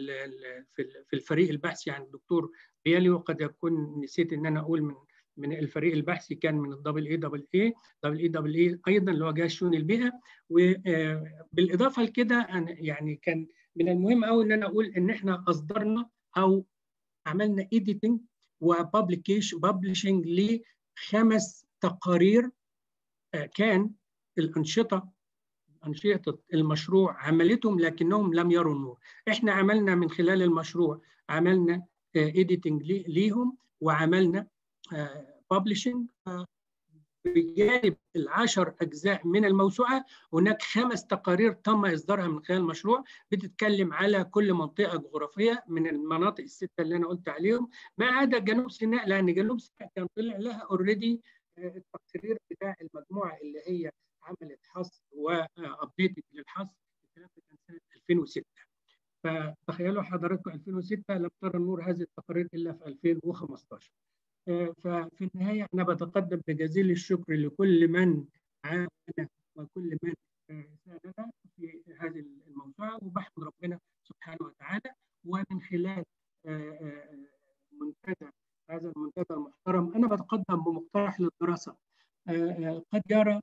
في الفريق البحثي يعني الدكتور بيالي وقد يكون نسيت ان انا اقول من من الفريق البحثي كان من الدبل اي دبل اي دبل اي دبل اي ايضا اللي هو جهاز شؤون البيئه وبالاضافه لكده يعني كان من المهم قوي ان انا اقول ان احنا اصدرنا او عملنا ايديتنج وببليكيشن ببلشنج لخمس تقارير كان الانشطه أنشطة المشروع عملتهم لكنهم لم يروا النور احنا عملنا من خلال المشروع عملنا ايديتنج ليهم وعملنا ببلشنج بجانب العشر اجزاء من الموسوعه هناك خمس تقارير تم اصدارها من خلال المشروع بتتكلم على كل منطقه جغرافيه من المناطق السته اللي انا قلت عليهم ما عدا جنوب سيناء لان جنوب سيناء كان طلع لها اوريدي التقرير بتاع المجموعه اللي هي عملت حصر وابديتد للحصر الكلام ده كان سنه 2006 فتخيلوا حضراتكم 2006 لم ترى النور هذه التقارير الا في 2015 ففي النهايه انا بتقدم بجزيل الشكر لكل من عانى وكل من ساعدنا في هذه الموسوعه وبحمد ربنا سبحانه وتعالى ومن خلال منتدى هذا المنتدى المحترم انا بتقدم بمقترح للدراسه قد يرى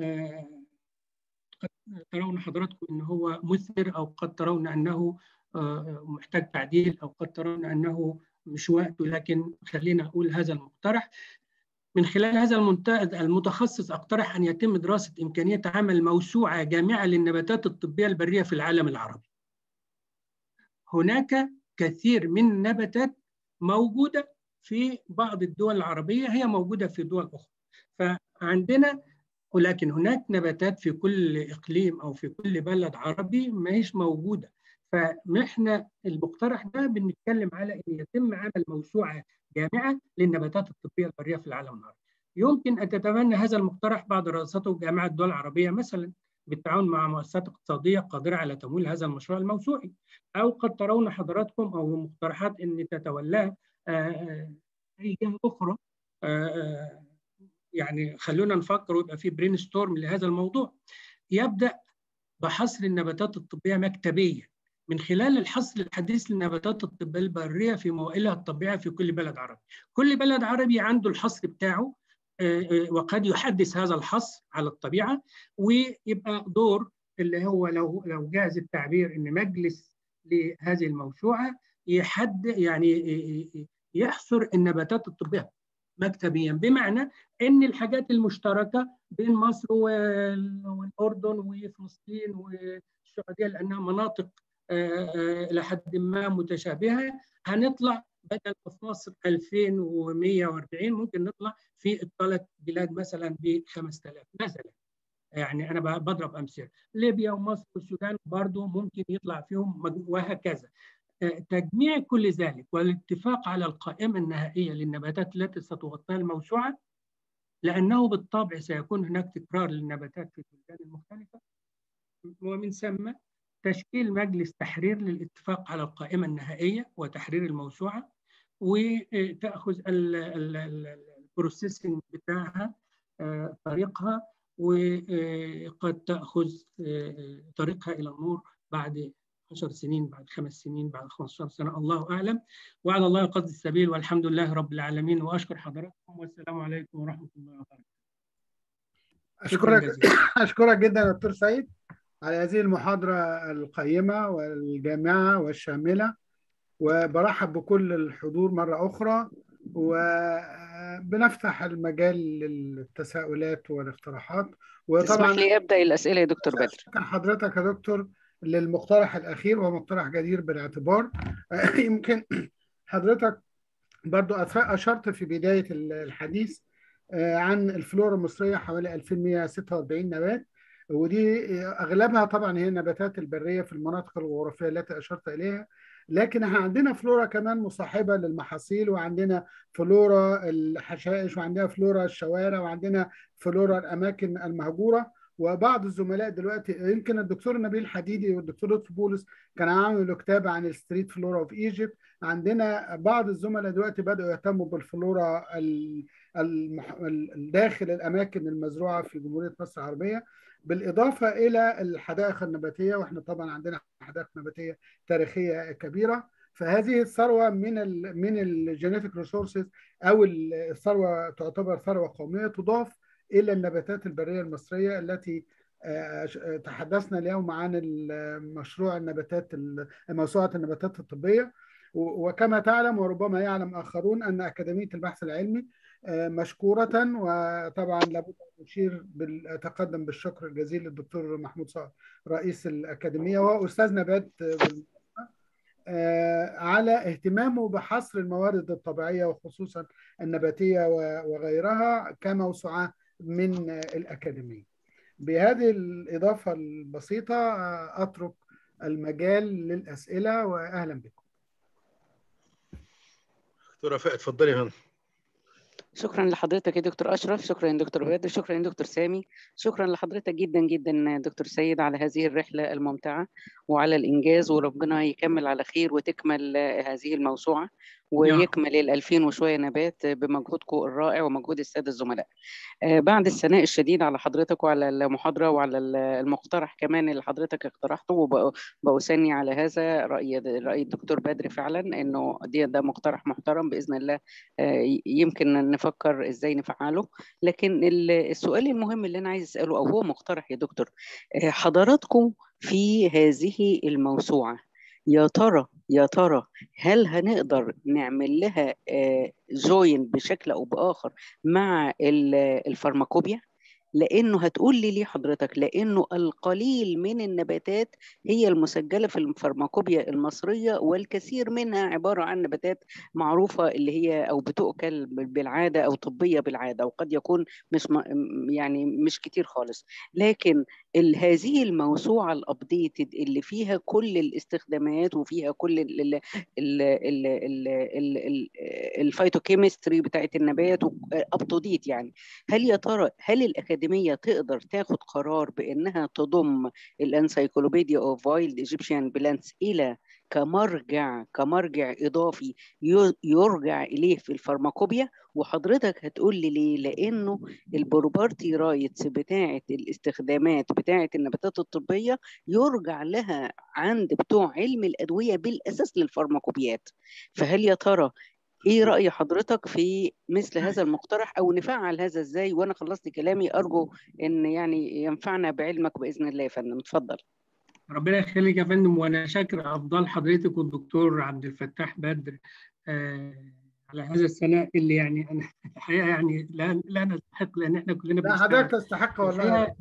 قد ترون حضراتكم ان هو مثمر او قد ترون انه محتاج تعديل او قد ترون انه مش وقته لكن خلينا اقول هذا المقترح من خلال هذا المتخصص اقترح ان يتم دراسه امكانيه عمل موسوعه جامعه للنباتات الطبيه البريه في العالم العربي. هناك كثير من النباتات موجوده في بعض الدول العربيه هي موجوده في دول اخرى. فعندنا ولكن هناك نباتات في كل اقليم او في كل بلد عربي ما هيش موجوده فاحنا المقترح ده بنتكلم على ان يتم عمل موسوعه جامعه للنباتات الطبيه البريه في العالم العربي. يمكن ان تتبنى هذا المقترح بعض دراساته جامعه الدول العربيه مثلا بالتعاون مع مؤسسات اقتصاديه قادره على تمويل هذا المشروع الموسوعي او قد ترون حضراتكم او مقترحات ان تتولاه اي جهه اخرى يعني خلونا نفكر ويبقى في برين ستورم لهذا الموضوع يبدا بحصر النباتات الطبيه مكتبيا من خلال الحصر الحديث للنباتات الطبيه البريه في موائلها الطبيعيه في كل بلد عربي. كل بلد عربي عنده الحصر بتاعه وقد يحدث هذا الحصر على الطبيعه ويبقى دور اللي هو لو لو جاز التعبير ان مجلس لهذه الموسوعه يحد يعني يحصر النباتات الطبيه مكتبيا بمعنى ان الحاجات المشتركه بين مصر والاردن وفلسطين والسعوديه لانها مناطق الى حد ما متشابهه هنطلع بدل في مصر 2140 ممكن نطلع في الثلاث بلاد مثلا ب 5000 مثلا يعني انا بضرب امثله ليبيا ومصر والسودان برضه ممكن يطلع فيهم وهكذا تجميع كل ذلك والاتفاق على القائمه النهائيه للنباتات التي ستغطيها الموسوعه لانه بالطبع سيكون هناك تكرار للنباتات في البلدان المختلفه ومن ثم تشكيل مجلس تحرير للاتفاق على القائمة النهائية وتحرير الموسوعة وتأخذ البروسيسنج بتاعها طريقها وقد تأخذ طريقها إلى النور بعد 10 سنين بعد خمس سنين بعد 15 سنة الله أعلم وعلى الله قصد السبيل والحمد لله رب العالمين وأشكر حضراتكم والسلام عليكم ورحمة الله وبركاته أشكرك أشكرك جدا دكتور سعيد على هذه المحاضرة القيمة والجامعة والشاملة وبرحب بكل الحضور مرة أخرى وبنفتح المجال للتساؤلات والاقتراحات وطبعا لي ابدا الاسئله يا دكتور بدر كان حضرتك يا دكتور للمقترح الاخير وهو مقترح جدير بالاعتبار يمكن حضرتك برضو اشرت في بدايه الحديث عن الفلورا المصريه حوالي 2146 نبات ودي اغلبها طبعا هي النباتات البريه في المناطق الجغرافيه التي اشرت اليها لكن احنا عندنا فلورا كمان مصاحبه للمحاصيل وعندنا فلورا الحشائش وعندنا فلورا الشوارع وعندنا فلورا الاماكن المهجوره وبعض الزملاء دلوقتي يمكن الدكتور نبيل حديدي والدكتور لطفي بولس كانوا عملوا كتاب عن الستريت فلورا اوف ايجيبت عندنا بعض الزملاء دلوقتي بداوا يهتموا بالفلورا داخل الاماكن المزروعه في جمهوريه مصر العربيه بالاضافه الى الحدائق النباتيه واحنا طبعا عندنا حدائق نباتيه تاريخيه كبيره فهذه الثروه من ال من الجينيتيك ريسورسز او الثروه تعتبر ثروه قوميه تضاف الى النباتات البريه المصريه التي تحدثنا اليوم عن مشروع النباتات موسوعه النباتات الطبيه وكما تعلم وربما يعلم اخرون ان اكاديميه البحث العلمي مشكورة وطبعا لابد أن نشير بالتقدم بالشكر الجزيل للدكتور محمود صقر رئيس الأكاديمية وأستاذ نبات على اهتمامه بحصر الموارد الطبيعية وخصوصا النباتية وغيرها كموسوعة من الأكاديمية بهذه الإضافة البسيطة أترك المجال للأسئلة وأهلا بكم دكتورة فائد اتفضلي يا شكرا لحضرتك يا دكتور اشرف شكرا يا دكتور بدر شكرا يا دكتور سامي شكرا لحضرتك جدا جدا دكتور سيد على هذه الرحله الممتعه وعلى الانجاز وربنا يكمل على خير وتكمل هذه الموسوعه ويكمل ال 2000 وشويه نبات بمجهودكم الرائع ومجهود الساده الزملاء. بعد الثناء الشديد على حضرتك وعلى المحاضره وعلى المقترح كمان اللي حضرتك اقترحته وبأثني على هذا راي راي الدكتور بدر فعلا انه دي ده مقترح محترم باذن الله يمكن نفكر ازاي نفعله لكن السؤال المهم اللي انا عايز اساله او هو مقترح يا دكتور حضراتكم في هذه الموسوعه يا ترى يا ترى هل هنقدر نعمل لها جوين بشكل او باخر مع الفارماكوبيا لانه هتقول لي ليه حضرتك لانه القليل من النباتات هي المسجله في الفارماكوبيا المصريه والكثير منها عباره عن نباتات معروفه اللي هي او بتؤكل بالعاده او طبيه بالعاده وقد يكون مش يعني مش كتير خالص لكن هذه الموسوعه الابديتد اللي فيها كل الاستخدامات وفيها كل ال ال ال ال ال ال ال الفيتوكيمستري بتاعت النبات اب تو ديت يعني هل يا ترى هل الاكاديميه تقدر تاخد قرار بانها تضم الانسايكلوبيديا اوف وايلد ايجيبشن بلانتس الى كمرجع كمرجع اضافي يرجع اليه في الفارماكوبيا وحضرتك هتقول لي ليه لانه البروبرتي رايتس بتاعه الاستخدامات بتاعه النباتات الطبيه يرجع لها عند بتوع علم الادويه بالاساس للفارماكوبيات فهل يا ترى ايه راي حضرتك في مثل هذا المقترح او نفعل هذا ازاي وانا خلصت كلامي ارجو ان يعني ينفعنا بعلمك باذن الله يا فندم اتفضل ربنا يخليك يا فندم وانا شاكر افضل حضرتك والدكتور عبد الفتاح بدر آه على هذا الثناء اللي يعني انا الحقيقه يعني لا لا نستحق لان احنا كلنا لا حضرتك تستحق والله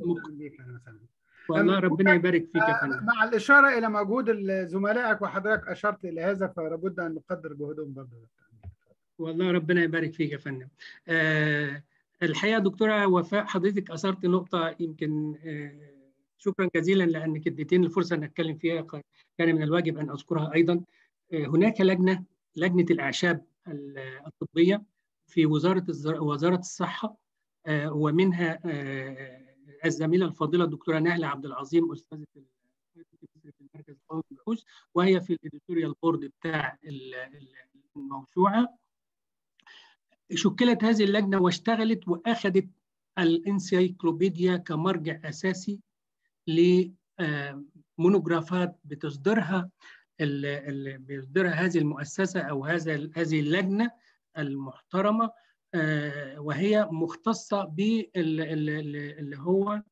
والله ربنا يبارك فيك يا فندم مع الاشاره الى مجهود زملائك وحضرتك اشرت الى هذا فلابد ان نقدر جهودهم برضه والله ربنا يبارك فيك يا فندم آه الحقيقه دكتوره وفاء حضرتك اثرت نقطه يمكن آه شكرا جزيلا لانك اديتيني الفرصه ان اتكلم فيها كان من الواجب ان اذكرها ايضا آه هناك لجنه لجنه الاعشاب الطبيه في وزاره وزاره الصحه آه ومنها آه الزميله الفاضله الدكتوره نهله عبد العظيم استاذه في المركز القومي للبحوث وهي في الاديتوريال بورد بتاع الموسوعه شكلت هذه اللجنه واشتغلت واخذت الانسيكلوبيديا كمرجع اساسي لمونوجرافات بتصدرها اللي بيصدرها هذه المؤسسه او هذا هذه اللجنه المحترمه وهي مختصه باللي هو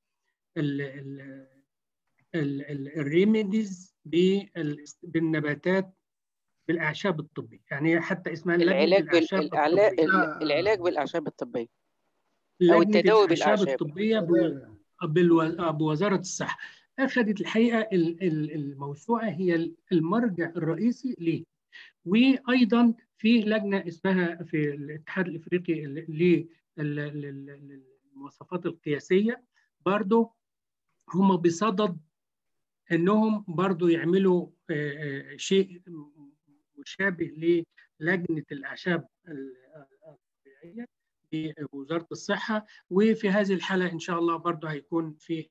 الريميديز بالنباتات بالاعشاب الطبيه يعني حتى اسمها العلاج بالاعشاب الطبيه العلاج بالاعشاب الطبيه او التداوي بالاعشاب الطبيه بوزاره الصحه اخذت الحقيقه الموسوعه هي المرجع الرئيسي ليه وايضا في لجنه اسمها في الاتحاد الافريقي للمواصفات القياسيه برضو هم بصدد انهم برضو يعملوا شيء مشابه للجنه الاعشاب الطبيعيه بوزاره الصحه وفي هذه الحاله ان شاء الله برضو هيكون في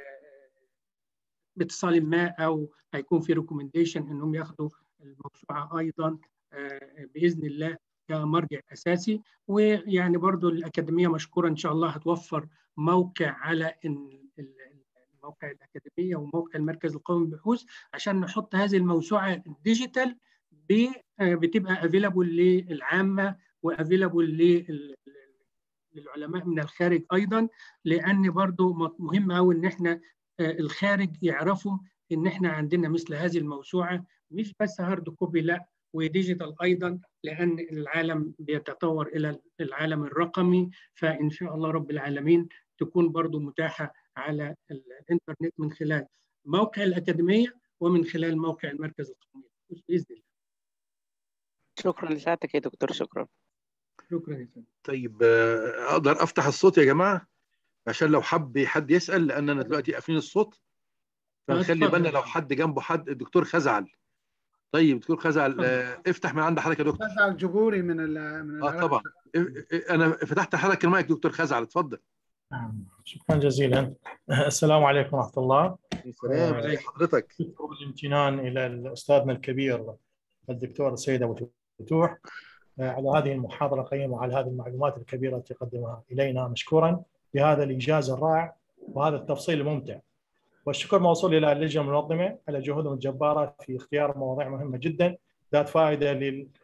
باتصال ما او هيكون في ريكومنديشن انهم ياخدوا الموسوعه ايضا باذن الله كمرجع اساسي ويعني برضو الاكاديميه مشكوره ان شاء الله هتوفر موقع على موقع الاكاديميه وموقع المركز القومي للبحوث عشان نحط هذه الموسوعه ديجيتال بتبقى افيلابل للعامه وافيلابل للعلماء من الخارج ايضا لان برضو مهم قوي ان احنا الخارج يعرفوا ان احنا عندنا مثل هذه الموسوعه مش بس هارد كوبي لا وديجيتال ايضا لان العالم بيتطور الى العالم الرقمي فان شاء الله رب العالمين تكون برضو متاحه على الانترنت من خلال موقع الاكاديميه ومن خلال موقع المركز القومي باذن الله. شكرا لساعتك يا دكتور شكرا. شكرا يا فندم. طيب اقدر افتح الصوت يا جماعه عشان لو حب حد يسال لان انا دلوقتي قافلين الصوت فنخلي بالنا لو حد جنبه حد الدكتور خزعل طيب دكتور خزعل آه افتح من عند حضرتك يا دكتور خزعل جبوري من ال من اه طبعا انا فتحت حضرتك المايك دكتور خزعل اتفضل شكرا جزيلا السلام عليكم ورحمه الله السلام عليكم حضرتك الامتنان الى استاذنا الكبير الدكتور السيد ابو فتوح على هذه المحاضره القيمه وعلى هذه المعلومات الكبيره التي قدمها الينا مشكورا بهذا الايجاز الرائع وهذا التفصيل الممتع والشكر موصول الى اللجنه المنظمه على جهودهم الجباره في اختيار مواضيع مهمه جدا ذات فائده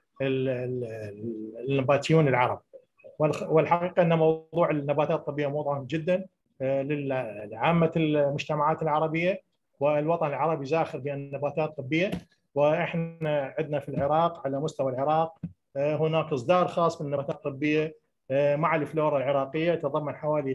للنباتيون العرب والحقيقه ان موضوع النباتات الطبيه موضوع مهم جدا لعامه المجتمعات العربيه والوطن العربي زاخر بالنباتات الطبيه واحنا عندنا في العراق على مستوى العراق هناك اصدار خاص بالنباتات الطبيه مع الفلورا العراقيه يتضمن حوالي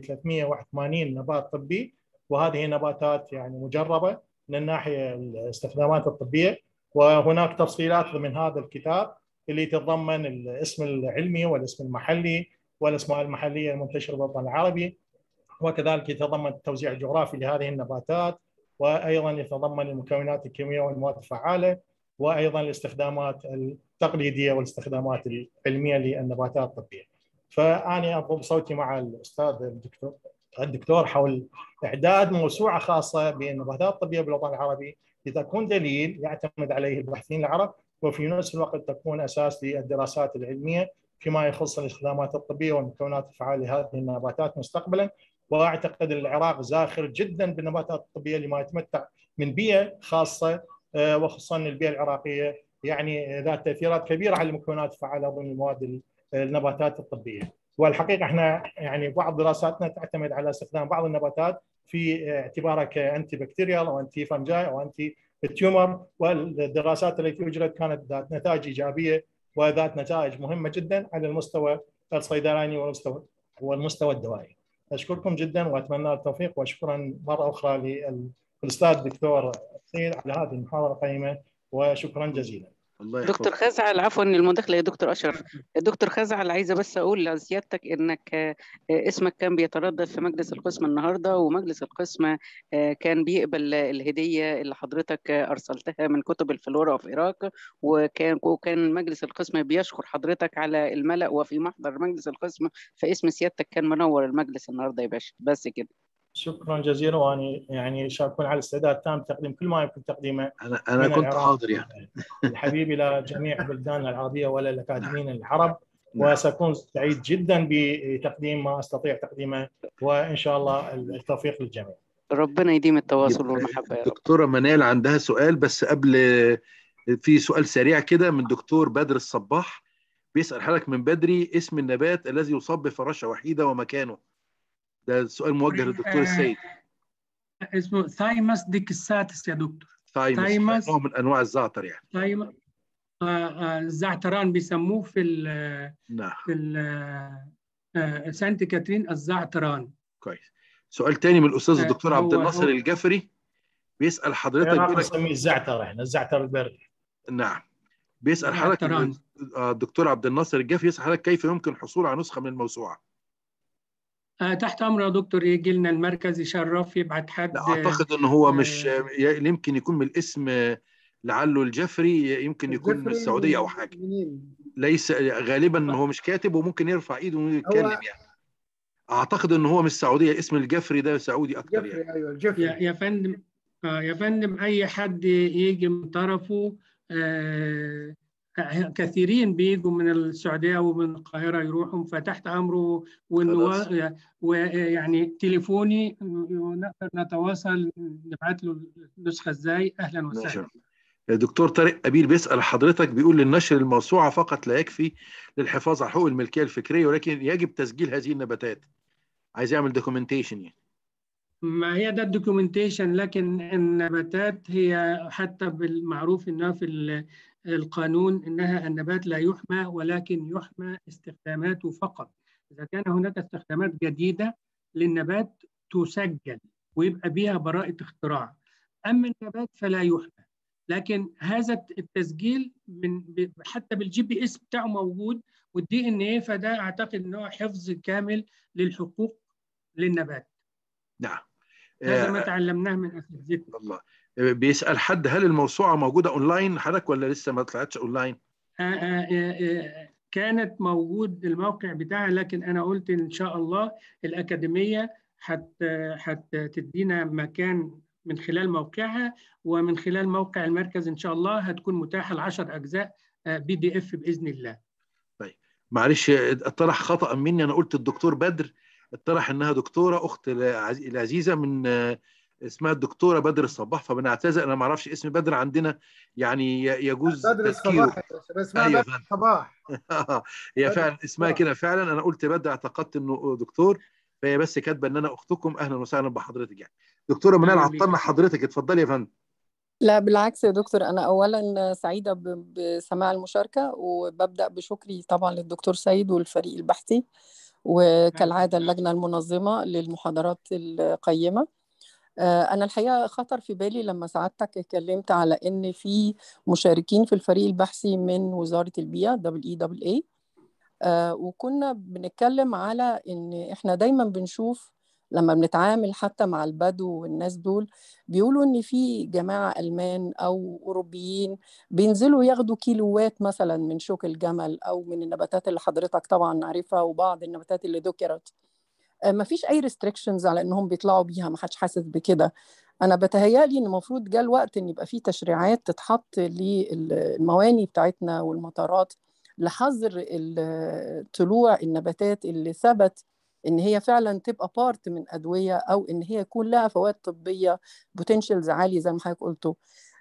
381 نبات طبي وهذه نباتات يعني مجربه من الناحيه الاستخدامات الطبيه وهناك تفصيلات ضمن هذا الكتاب اللي يتضمن الاسم العلمي والاسم المحلي والاسماء المحليه المنتشره بالوطن العربي وكذلك يتضمن التوزيع الجغرافي لهذه النباتات وايضا يتضمن المكونات الكيميائيه والمواد الفعاله وايضا الاستخدامات التقليديه والاستخدامات العلميه للنباتات الطبيه. فاني اضرب صوتي مع الاستاذ الدكتور الدكتور حول اعداد موسوعه خاصه بالنباتات الطبيه بالوطن العربي لتكون دليل يعتمد عليه الباحثين العرب وفي نفس الوقت تكون اساس للدراسات العلميه فيما يخص الاستخدامات الطبيه والمكونات الفعاله لهذه النباتات مستقبلا واعتقد العراق زاخر جدا بالنباتات الطبيه لما يتمتع من بيئه خاصه وخصوصا البيئه العراقيه يعني ذات تاثيرات كبيره على المكونات الفعاله ضمن المواد النباتات الطبيه والحقيقه احنا يعني بعض دراساتنا تعتمد على استخدام بعض النباتات في اعتبارها كانتي بكتيريال او انتي فنجاي او انتي التيومر والدراسات التي اجرت كانت ذات نتائج ايجابيه وذات نتائج مهمه جدا على المستوى الصيدلاني والمستوى والمستوى الدوائي. اشكركم جدا واتمنى التوفيق وشكرا مره اخرى للاستاذ الدكتور سيد على هذه المحاضره القيمه وشكرا جزيلا. الله دكتور خزعل عفوا المداخله يا دكتور اشرف دكتور خزعل عايزه بس اقول لسيادتك انك اسمك كان بيتردد في مجلس القسم النهارده ومجلس القسم كان بيقبل الهديه اللي حضرتك ارسلتها من كتب الفلورا اوف العراق وكان وكان مجلس القسم بيشكر حضرتك على الملا وفي محضر مجلس القسم فاسم سيادتك كان منور المجلس النهارده يا باشا بس كده شكرا جزيلا وانا يعني اكون على استعداد تام تقديم كل ما يمكن تقديمه انا انا كنت حاضر يعني الحبيب الى جميع بلداننا العربيه ولا الاكاديميين العرب وساكون سعيد جدا بتقديم ما استطيع تقديمه وان شاء الله التوفيق للجميع. ربنا يديم التواصل والمحبه يا رب. دكتوره منال عندها سؤال بس قبل في سؤال سريع كده من دكتور بدر الصباح بيسال حضرتك من بدري اسم النبات الذي يصاب بفراشه وحيده ومكانه. ده سؤال موجه للدكتور السيد اسمه ثايمس ديكساتس يا دكتور ثايمس نوع من انواع الزعتر يعني ثايمس الزعتران بيسموه في ال نعم في ال سانت كاترين الزعتران كويس سؤال تاني من الاستاذ الدكتور هو- عبد الناصر هو- الجفري بيسال حضرتك هناك بيقول لك نسميه الزعتر احنا الزعتر البري نعم بيسال حضرتك زعتران. آه، الدكتور عبد الناصر الجفري يسال حضرتك كيف يمكن الحصول على نسخه من الموسوعه آه، تحت امر يا دكتور يجي لنا المركز يشرف يبعت حد لا اعتقد ان هو مش آه. ي- يمكن يكون من الاسم آه، لعله الجفري يمكن يكون من الجفري السعوديه او حاجه منين؟ ليس غالبا هو مش كاتب وممكن يرفع ايده ويتكلم يعني اعتقد ان هو من السعوديه اسم الجفري ده سعودي اكتر يعني الجفري ايوه الجفري يا يا فندم آه، يا فندم اي حد يجي من طرفه آه، كثيرين بيجوا من السعوديه ومن القاهره يروحوا فتحت امره وانه خلاص. ويعني تليفوني نقدر نتواصل نبعت له النسخه ازاي اهلا ماشي. وسهلا دكتور طارق أبيل بيسأل حضرتك بيقول للنشر الموسوعة فقط لا يكفي للحفاظ على حقوق الملكية الفكرية ولكن يجب تسجيل هذه النباتات عايز يعمل دوكيومنتيشن يعني ما هي ده الدوكيومنتيشن لكن النباتات هي حتى بالمعروف انها في ال- القانون انها النبات لا يحمى ولكن يحمى استخداماته فقط اذا كان هناك استخدامات جديده للنبات تسجل ويبقى بيها براءه اختراع اما النبات فلا يحمى لكن هذا التسجيل من ب- حتى بالجي بي اس بتاعه موجود والدي ان ايه فده اعتقد ان هو حفظ كامل للحقوق للنبات نعم هذا ما آه، تعلمناه من اساتذتنا الله آه، بيسأل حد هل الموسوعة موجودة اونلاين حضرتك ولا لسه ما طلعتش اونلاين آه، آه، آه، كانت موجود الموقع بتاعها لكن انا قلت ان شاء الله الاكاديميه حت هتدينا مكان من خلال موقعها ومن خلال موقع المركز ان شاء الله هتكون متاحه العشر اجزاء بي دي اف باذن الله معلش آه، اطرح خطأ مني انا قلت الدكتور بدر اطرح انها دكتورة اخت العز- العزيزة من آه، اسمها الدكتورة بدر الصباح فبنعتذر انا ما اعرفش اسم بدر عندنا يعني ي- يجوز بدر تذكيره الصباح بس اسمها أيوة بدر الصباح هي بدر فعلا اسمها الصباح. كده فعلا انا قلت بدر اعتقدت انه دكتور فهي بس كاتبه ان انا اختكم اهلا وسهلا بحضرتك يعني دكتوره منال أهلا بيك. عطلنا حضرتك اتفضلي يا فندم لا بالعكس يا دكتور أنا أولا سعيدة ب- بسماع المشاركة وببدأ بشكري طبعا للدكتور سيد والفريق البحثي وكالعادة اللجنة المنظمة للمحاضرات القيمة آه، أنا الحقيقة خطر في بالي لما سعادتك اتكلمت على إن في مشاركين في الفريق البحثي من وزارة البيئة WEAA آه، وكنا بنتكلم على إن إحنا دايما بنشوف لما بنتعامل حتى مع البدو والناس دول بيقولوا إن في جماعة ألمان أو أوروبيين بينزلوا ياخدوا كيلوات مثلا من شوك الجمل أو من النباتات اللي حضرتك طبعا عارفها وبعض النباتات اللي ذكرت ما فيش اي ريستريكشنز على انهم بيطلعوا بيها ما حدش حاسس بكده انا بتهيالي ان المفروض جاء الوقت ان يبقى في تشريعات تتحط للمواني بتاعتنا والمطارات لحظر ال- طلوع النباتات اللي ثبت ان هي فعلا تبقى بارت من ادويه او ان هي يكون لها فوائد طبيه بوتنشالز عاليه زي ما حضرتك قلتوا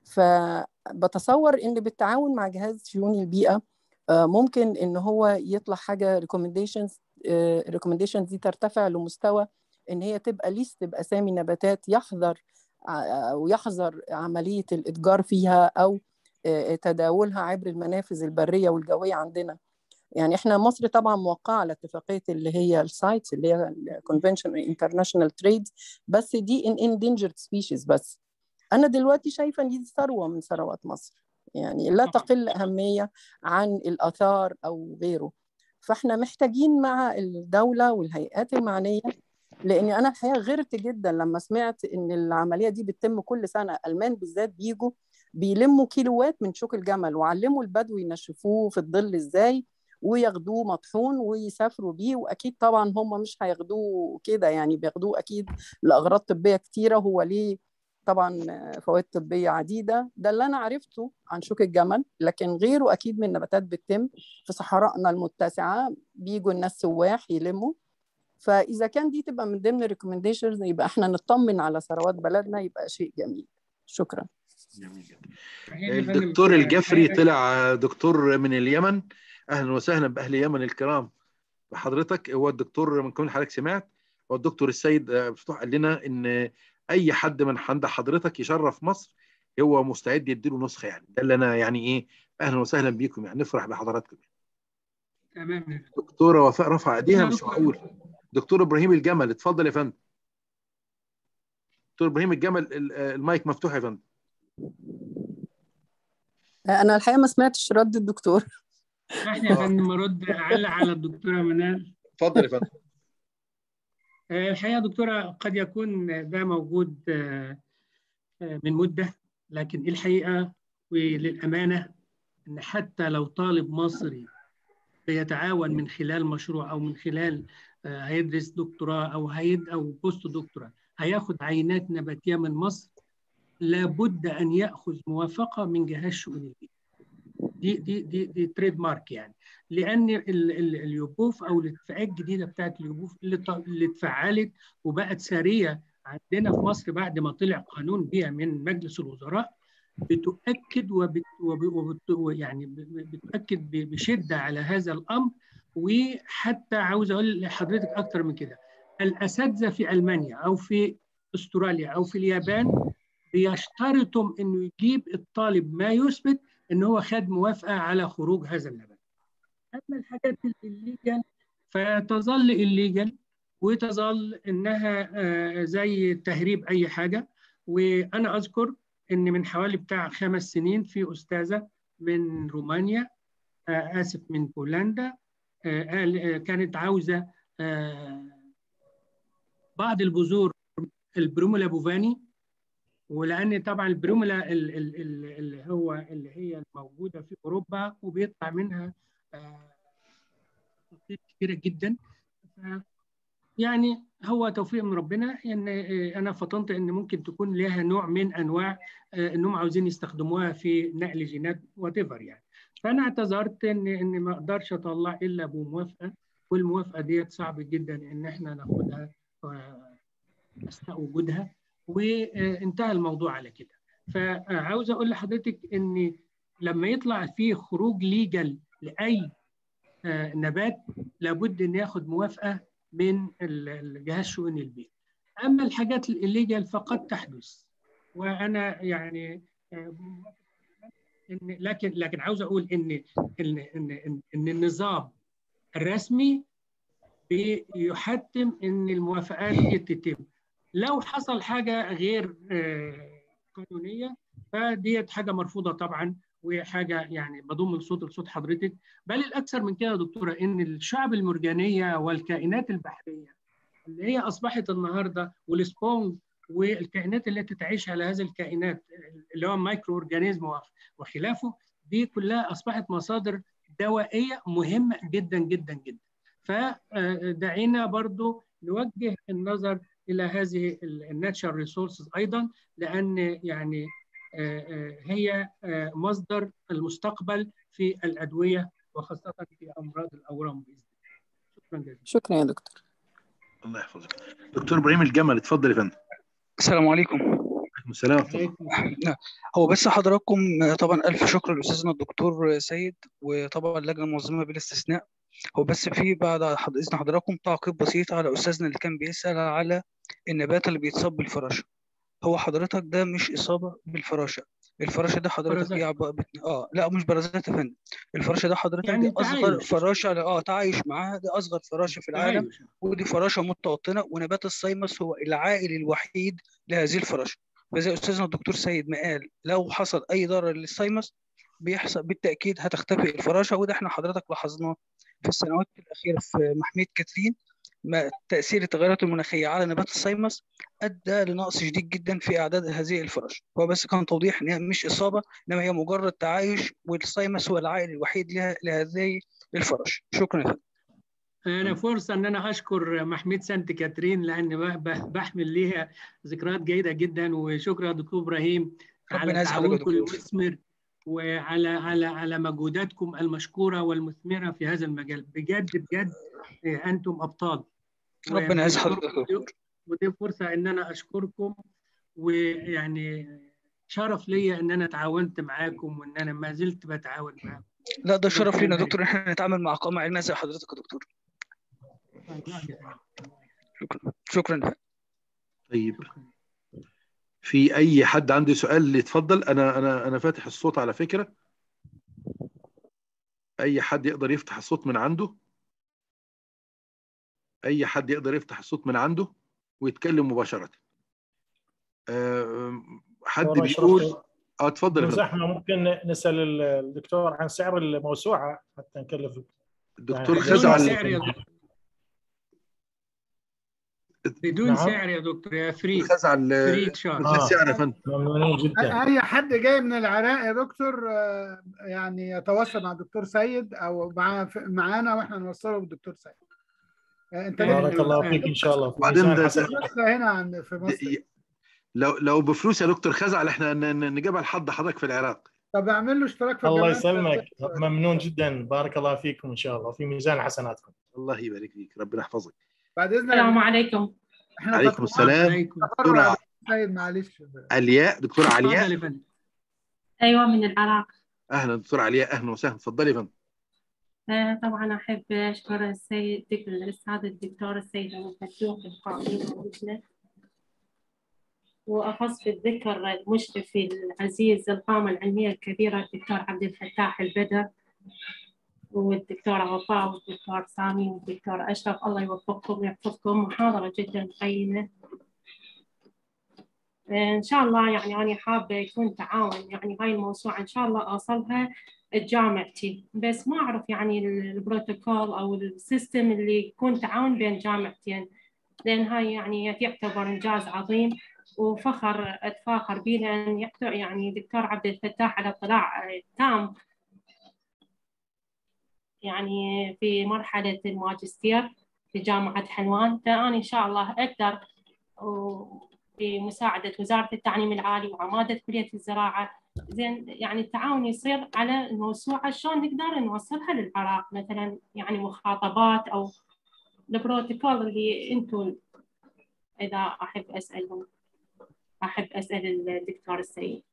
فبتصور ان بالتعاون مع جهاز شؤون البيئه آه، ممكن ان هو يطلع حاجه ريكومنديشنز الريكومنديشنز دي ترتفع لمستوى ان هي تبقى ليست باسامي نباتات يحذر ع- ويحذر عمليه الاتجار فيها او آه، تداولها عبر المنافذ البريه والجويه عندنا يعني احنا مصر طبعا موقعه على اتفاقيه اللي هي السايتس اللي هي كونفنشن انترناشونال تريد بس دي ان endangered سبيشيز بس انا دلوقتي شايفه ان دي ثروه من ثروات مصر يعني لا طبعاً. تقل اهميه عن الاثار او غيره فاحنا محتاجين مع الدوله والهيئات المعنيه لاني انا الحقيقه غرت جدا لما سمعت ان العمليه دي بتتم كل سنه المان بالذات بيجوا بيلموا كيلوات من شوك الجمل وعلموا البدو ينشفوه في الظل ازاي وياخدوه مطحون ويسافروا بيه واكيد طبعا هم مش هياخدوه كده يعني بياخدوه اكيد لاغراض طبيه كتيره هو ليه طبعا فوائد طبيه عديده ده اللي انا عرفته عن شوك الجمل لكن غيره اكيد من نباتات بتتم في صحرائنا المتسعه بيجوا الناس سواح يلموا فاذا كان دي تبقى من ضمن الريكومنديشنز يبقى احنا نطمن على ثروات بلدنا يبقى شيء جميل شكرا جميل جدا صحيح يا فندم. الدكتور الجفري الحقيقة- طلع دكتور من اليمن اهلا وسهلا باهل اليمن الكرام بحضرتك هو الدكتور من كون حضرتك سمعت هو الدكتور السيد آه، مفتوح قال لنا ان اي حد من عند حضرتك يشرف مصر هو مستعد يديله نسخه يعني ده اللي انا يعني ايه اهلا وسهلا بيكم يعني نفرح بحضراتكم تمام دكتوره وفاء رفع ايديها مش معقول دكتور ابراهيم الجمل اتفضل يا فندم دكتور ابراهيم الجمل المايك مفتوح يا فندم انا الحقيقه ما سمعتش رد الدكتور احنا يا فندم ارد اعلق على الدكتوره منال اتفضل يا فندم الحقيقه دكتوره قد يكون ده موجود من مده لكن الحقيقه وللامانه ان حتى لو طالب مصري بيتعاون من خلال مشروع او من خلال هيدرس دكتوراه او هيد او بوست دكتوراه هياخد عينات نباتيه من مصر لابد ان ياخذ موافقه من جهاز شؤون البيئه. دي دي دي دي تريد مارك يعني لان اليوبوف او الاتفاقات الجديده بتاعت اليوبوف اللي اللي اتفعلت وبقت ساريه عندنا في مصر بعد ما طلع قانون بيئه من مجلس الوزراء بتؤكد وبت وبت يعني بتؤكد بشده على هذا الامر وحتى عاوز اقول لحضرتك اكتر من كده الاساتذه في المانيا او في استراليا او في اليابان بيشترطوا انه يجيب الطالب ما يثبت ان هو خد موافقه على خروج هذا النبات. اما الحاجات الليجل فتظل الليجل وتظل انها زي تهريب اي حاجه وانا اذكر ان من حوالي بتاع خمس سنين في استاذه من رومانيا اسف من بولندا كانت عاوزه بعض البذور البرومولا بوفاني ولان طبعا البرومولا اللي هو اللي هي الموجوده في اوروبا وبيطلع منها كثيره جدا يعني هو توفيق من ربنا ان انا فطنت ان ممكن تكون لها نوع من انواع انهم عاوزين يستخدموها في نقل جينات وات يعني فانا اعتذرت ان ان ما اقدرش اطلع الا بموافقه والموافقه ديت صعب جدا ان احنا ناخدها اثناء وجودها وانتهى الموضوع على كده فعاوز اقول لحضرتك ان لما يطلع فيه خروج ليجل لاي نبات لابد ان ياخد موافقه من الجهاز شؤون البيئه اما الحاجات الليجل فقد تحدث وانا يعني إن لكن لكن عاوز اقول ان ان ان, إن النظام الرسمي بيحتم ان الموافقات دي تتم لو حصل حاجه غير قانونيه فديت حاجه مرفوضه طبعا وحاجه يعني بضم الصوت لصوت حضرتك بل الاكثر من كده يا دكتوره ان الشعب المرجانيه والكائنات البحريه اللي هي اصبحت النهارده والسبونج والكائنات التي تعيش على هذه الكائنات اللي هو المايكرو اورجانيزم وخلافه دي كلها اصبحت مصادر دوائيه مهمه جدا جدا جدا فدعينا برضو نوجه النظر الى هذه الناتشرال ريسورسز ايضا لان يعني هي مصدر المستقبل في الادويه وخاصه في امراض الاورام باذن الله شكرا جزيلا شكرا يا دكتور الله يحفظك دكتور ابراهيم الجمل اتفضل يا فندم السلام عليكم عليكم السلام هو بس حضراتكم طبعا الف شكر لاستاذنا الدكتور سيد وطبعا اللجنه المنظمه بالاستثناء هو بس في بعد اذن حضراتكم تعقيب بسيط على استاذنا اللي كان بيسال على النبات اللي بيتصاب بالفراشه هو حضرتك ده مش اصابه بالفراشه الفراشه ده حضرتك ايه عب... اه لا مش برازات يا فندم الفراشه ده حضرتك يعني دي اصغر فراشه اه تعايش معاها دي اصغر فراشه في العالم تعيش. ودي فراشه متوطنه ونبات السايمس هو العائل الوحيد لهذه الفراشه فزي استاذنا الدكتور سيد ما قال لو حصل اي ضرر للسايمس بيحصل بالتاكيد هتختفي الفراشه وده احنا حضرتك لاحظناه في السنوات الاخيره في محميه كاترين ما تاثير التغيرات المناخيه على نبات السايمس ادى لنقص شديد جدا في اعداد هذه الفراش هو بس كان توضيح ان هي مش اصابه انما هي مجرد تعايش والسايمس هو العائل الوحيد لها لهذه الفراش شكرا لك انا فرصه ان انا اشكر محميد سانت كاترين لان بحمل ليها ذكريات جيده جدا وشكرا دكتور ابراهيم على تعاونكم المثمر وعلى على على مجهوداتكم المشكوره والمثمره في هذا المجال بجد بجد انتم ابطال ربنا يعز حضرتك ودي فرصه ان انا اشكركم ويعني شرف ليا ان انا تعاونت معاكم وان انا ما زلت بتعاون معاكم لا ده شرف لينا دكتور ان احنا نتعامل مع قامه علميه زي حضرتك يا دكتور شكرا شكرا طيب في اي حد عنده سؤال يتفضل انا انا انا فاتح الصوت على فكره اي حد يقدر يفتح الصوت من عنده اي حد يقدر يفتح الصوت من عنده ويتكلم مباشره أه حد بيقول اه اتفضل احنا ممكن نسال الدكتور عن سعر الموسوعه حتى نكلف الدكتور يعني خزع بدون نعم. سعر يا دكتور يا فري خزع فري آه. سعر يا فندم ممنونين جدا اي حد جاي من العراق يا دكتور يعني يتواصل مع الدكتور سيد او مع معانا واحنا نوصله بالدكتور سيد انت بارك الله فيك ان شاء الله بعدين هنا عند في مصر لو لو بفلوس يا دكتور خزعل احنا نجيبها لحد حضرتك في العراق طب اعمل له اشتراك في الله يسلمك ممنون جدا بارك الله فيكم ان شاء الله في ميزان حسناتكم الله يبارك فيك ربنا يحفظك بعد اذنك السلام عليكم عليكم السلام دكتورة سيد معلش الياء دكتورة علياء ايوه من العراق اهلا دكتورة علياء اهلا وسهلا اتفضلي يا فندم طبعا احب اشكر السيد الاستاذ الدكتور السيد المفتوح القائمين وأخص بالذكر المشرف العزيز القامة العلمية الكبيرة الدكتور عبد الفتاح البدر والدكتورة وفاء والدكتور سامي والدكتور أشرف الله يوفقكم ويحفظكم محاضرة جدا قيمة إن شاء الله يعني أنا حابة يكون تعاون يعني هاي الموسوعة إن شاء الله أوصلها جامعتي بس ما أعرف يعني البروتوكول أو السيستم اللي يكون تعاون بين جامعتين لأن هاي يعني يعتبر إنجاز عظيم وفخر اتفاخر به لان يعني دكتور عبد الفتاح على اطلاع تام يعني في مرحله الماجستير في جامعه حلوان فانا ان شاء الله اقدر بمساعده وزاره التعليم العالي وعماده كليه الزراعه زين يعني التعاون يصير على الموسوعه شلون نقدر نوصلها للعراق مثلا يعني مخاطبات او البروتوكول اللي انتم اذا احب اسالهم أحب أسأل الدكتور السيد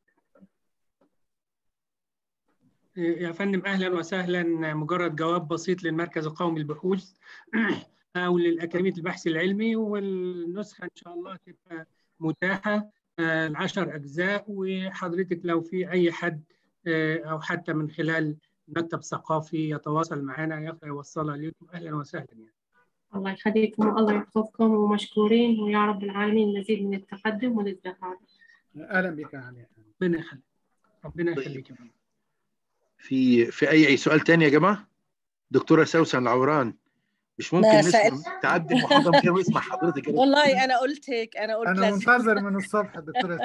يا فندم أهلا وسهلا مجرد جواب بسيط للمركز القومي للبحوث أو للأكاديمية البحث العلمي والنسخة إن شاء الله تبقى متاحة العشر أجزاء وحضرتك لو في أي حد أو حتى من خلال مكتب ثقافي يتواصل معنا يوصلها لكم أهلا وسهلا يعني. الله يخليكم والله يحفظكم ومشكورين ويا رب العالمين المزيد من التقدم والازدهار اهلا بك علي ربنا يخليك ربنا يخليك في في اي سؤال ثاني يا جماعه دكتوره سوسن العوران مش ممكن نسمع تعدي المحاضره من غير ما يسمع حضرتك والله انا قلت هيك انا قلت انا منتظر من الصبح دكتوره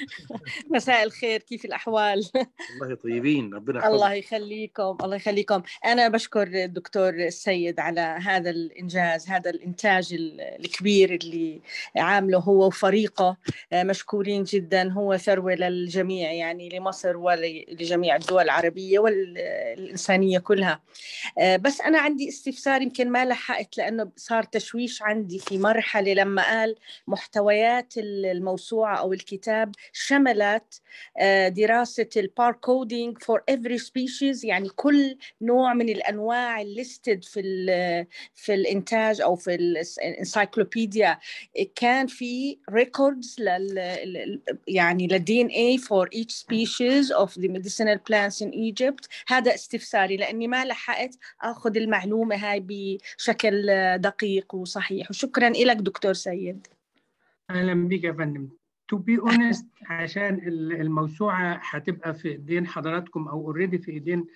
مساء الخير كيف الاحوال والله طيبين ربنا يحفظك الله يخليكم الله يخليكم انا بشكر الدكتور السيد على هذا الانجاز هذا الانتاج الكبير اللي عامله هو وفريقه مشكورين جدا هو ثروه للجميع يعني لمصر ولجميع الدول العربيه والانسانيه كلها بس انا عندي استفسار يمكن ما لح لحقت لانه صار تشويش عندي في مرحله لما قال محتويات الموسوعه او الكتاب شملت دراسه الباركودينج فور افري سبيشيز يعني كل نوع من الانواع الليستد في في الانتاج او في الانسايكلوبيديا كان في ريكوردز لل يعني للدي ان اي فور each species of the medicinal plants in Egypt هذا استفساري لاني ما لحقت اخذ المعلومه هاي بشكل بشكل دقيق وصحيح وشكرا لك دكتور سيد اهلا بك يا فندم تو بي اونست عشان الموسوعه هتبقى في ايدين حضراتكم او اوريدي في ايدين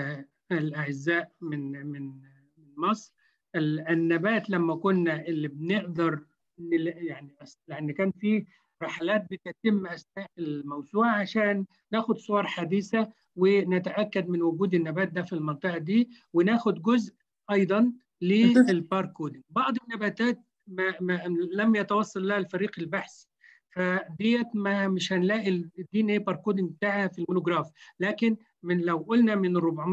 الاعزاء من من مصر النبات لما كنا اللي بنقدر يعني لان كان في رحلات بتتم اثناء الموسوعه عشان ناخد صور حديثه ونتاكد من وجود النبات ده في المنطقه دي وناخد جزء ايضا للباركودينج بعض النباتات ما, ما لم يتوصل لها الفريق البحث فديت ما مش هنلاقي الدي ان اي باركودينج بتاعها في المونوجراف لكن من لو قلنا من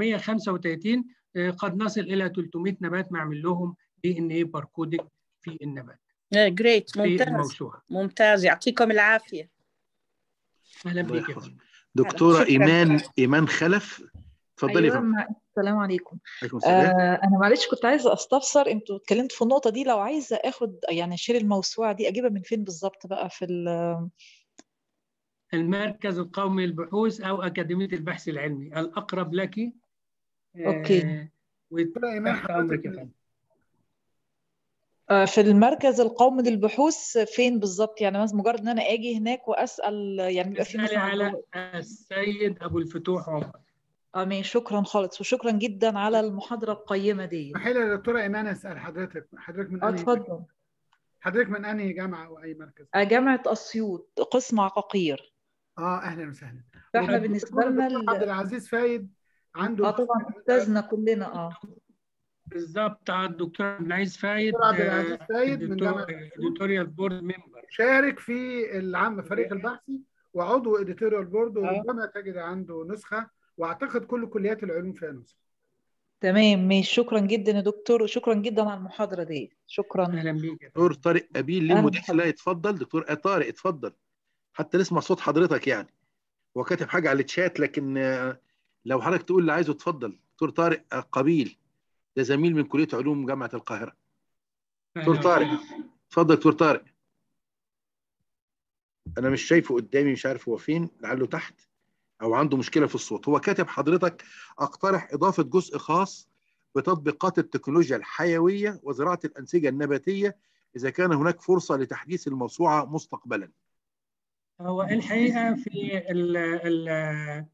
435 قد نصل الى 300 نبات معمل لهم دي ان اي باركودينج في النبات جريت ممتاز ممتاز يعطيكم العافيه اهلا بك دكتوره ايمان ايمان خلف اتفضلي أيوة مع... السلام عليكم عليكم السلام. آه انا معلش كنت عايزه استفسر انتوا اتكلمت في النقطه دي لو عايزه اخد يعني اشيل الموسوعه دي اجيبها من فين بالظبط بقى في المركز القومي للبحوث او اكاديميه البحث العلمي الاقرب لك اوكي وتحت امرك يا فندم في المركز القومي للبحوث فين بالظبط يعني مثلا مجرد ان انا اجي هناك واسال يعني بيبقى في مثلا على السيد ابو الفتوح عمر امين شكرا خالص وشكرا جدا على المحاضره القيمه دي محيله يا دكتوره ايمان اسال حضرتك حضرتك من انهي اتفضل حضرتك من انهي جامعه او اي مركز جامعه اسيوط قسم عقاقير اه اهلا وسهلا فاحنا بالنسبه لنا عبد العزيز فايد عنده اه طبعا استاذنا كلنا اه بالظبط على الدكتور عبد العزيز فايد دكتور عبد العزيز فايد من جامعه اديتوريال بورد ممبر شارك في العام فريق البحثي وعضو اديتوريال بورد وربما تجد عنده نسخه واعتقد كل كليات العلوم فيها نسخه تمام ماشي شكرا جدا يا دكتور وشكرا جدا على المحاضره دي شكرا اهلا بيك دكتور طارق ابيل ليه مداخله اتفضل دكتور طارق اتفضل حتى نسمع صوت حضرتك يعني هو كاتب حاجه على الشات لكن لو حضرتك تقول اللي عايزه اتفضل دكتور طارق قبيل ده زميل من كليه علوم جامعه القاهره دكتور طارق اتفضل دكتور طارق انا مش شايفه قدامي مش عارف هو فين لعله تحت او عنده مشكله في الصوت هو كاتب حضرتك اقترح اضافه جزء خاص بتطبيقات التكنولوجيا الحيويه وزراعه الانسجه النباتيه اذا كان هناك فرصه لتحديث الموسوعه مستقبلا هو الحقيقه في ال ال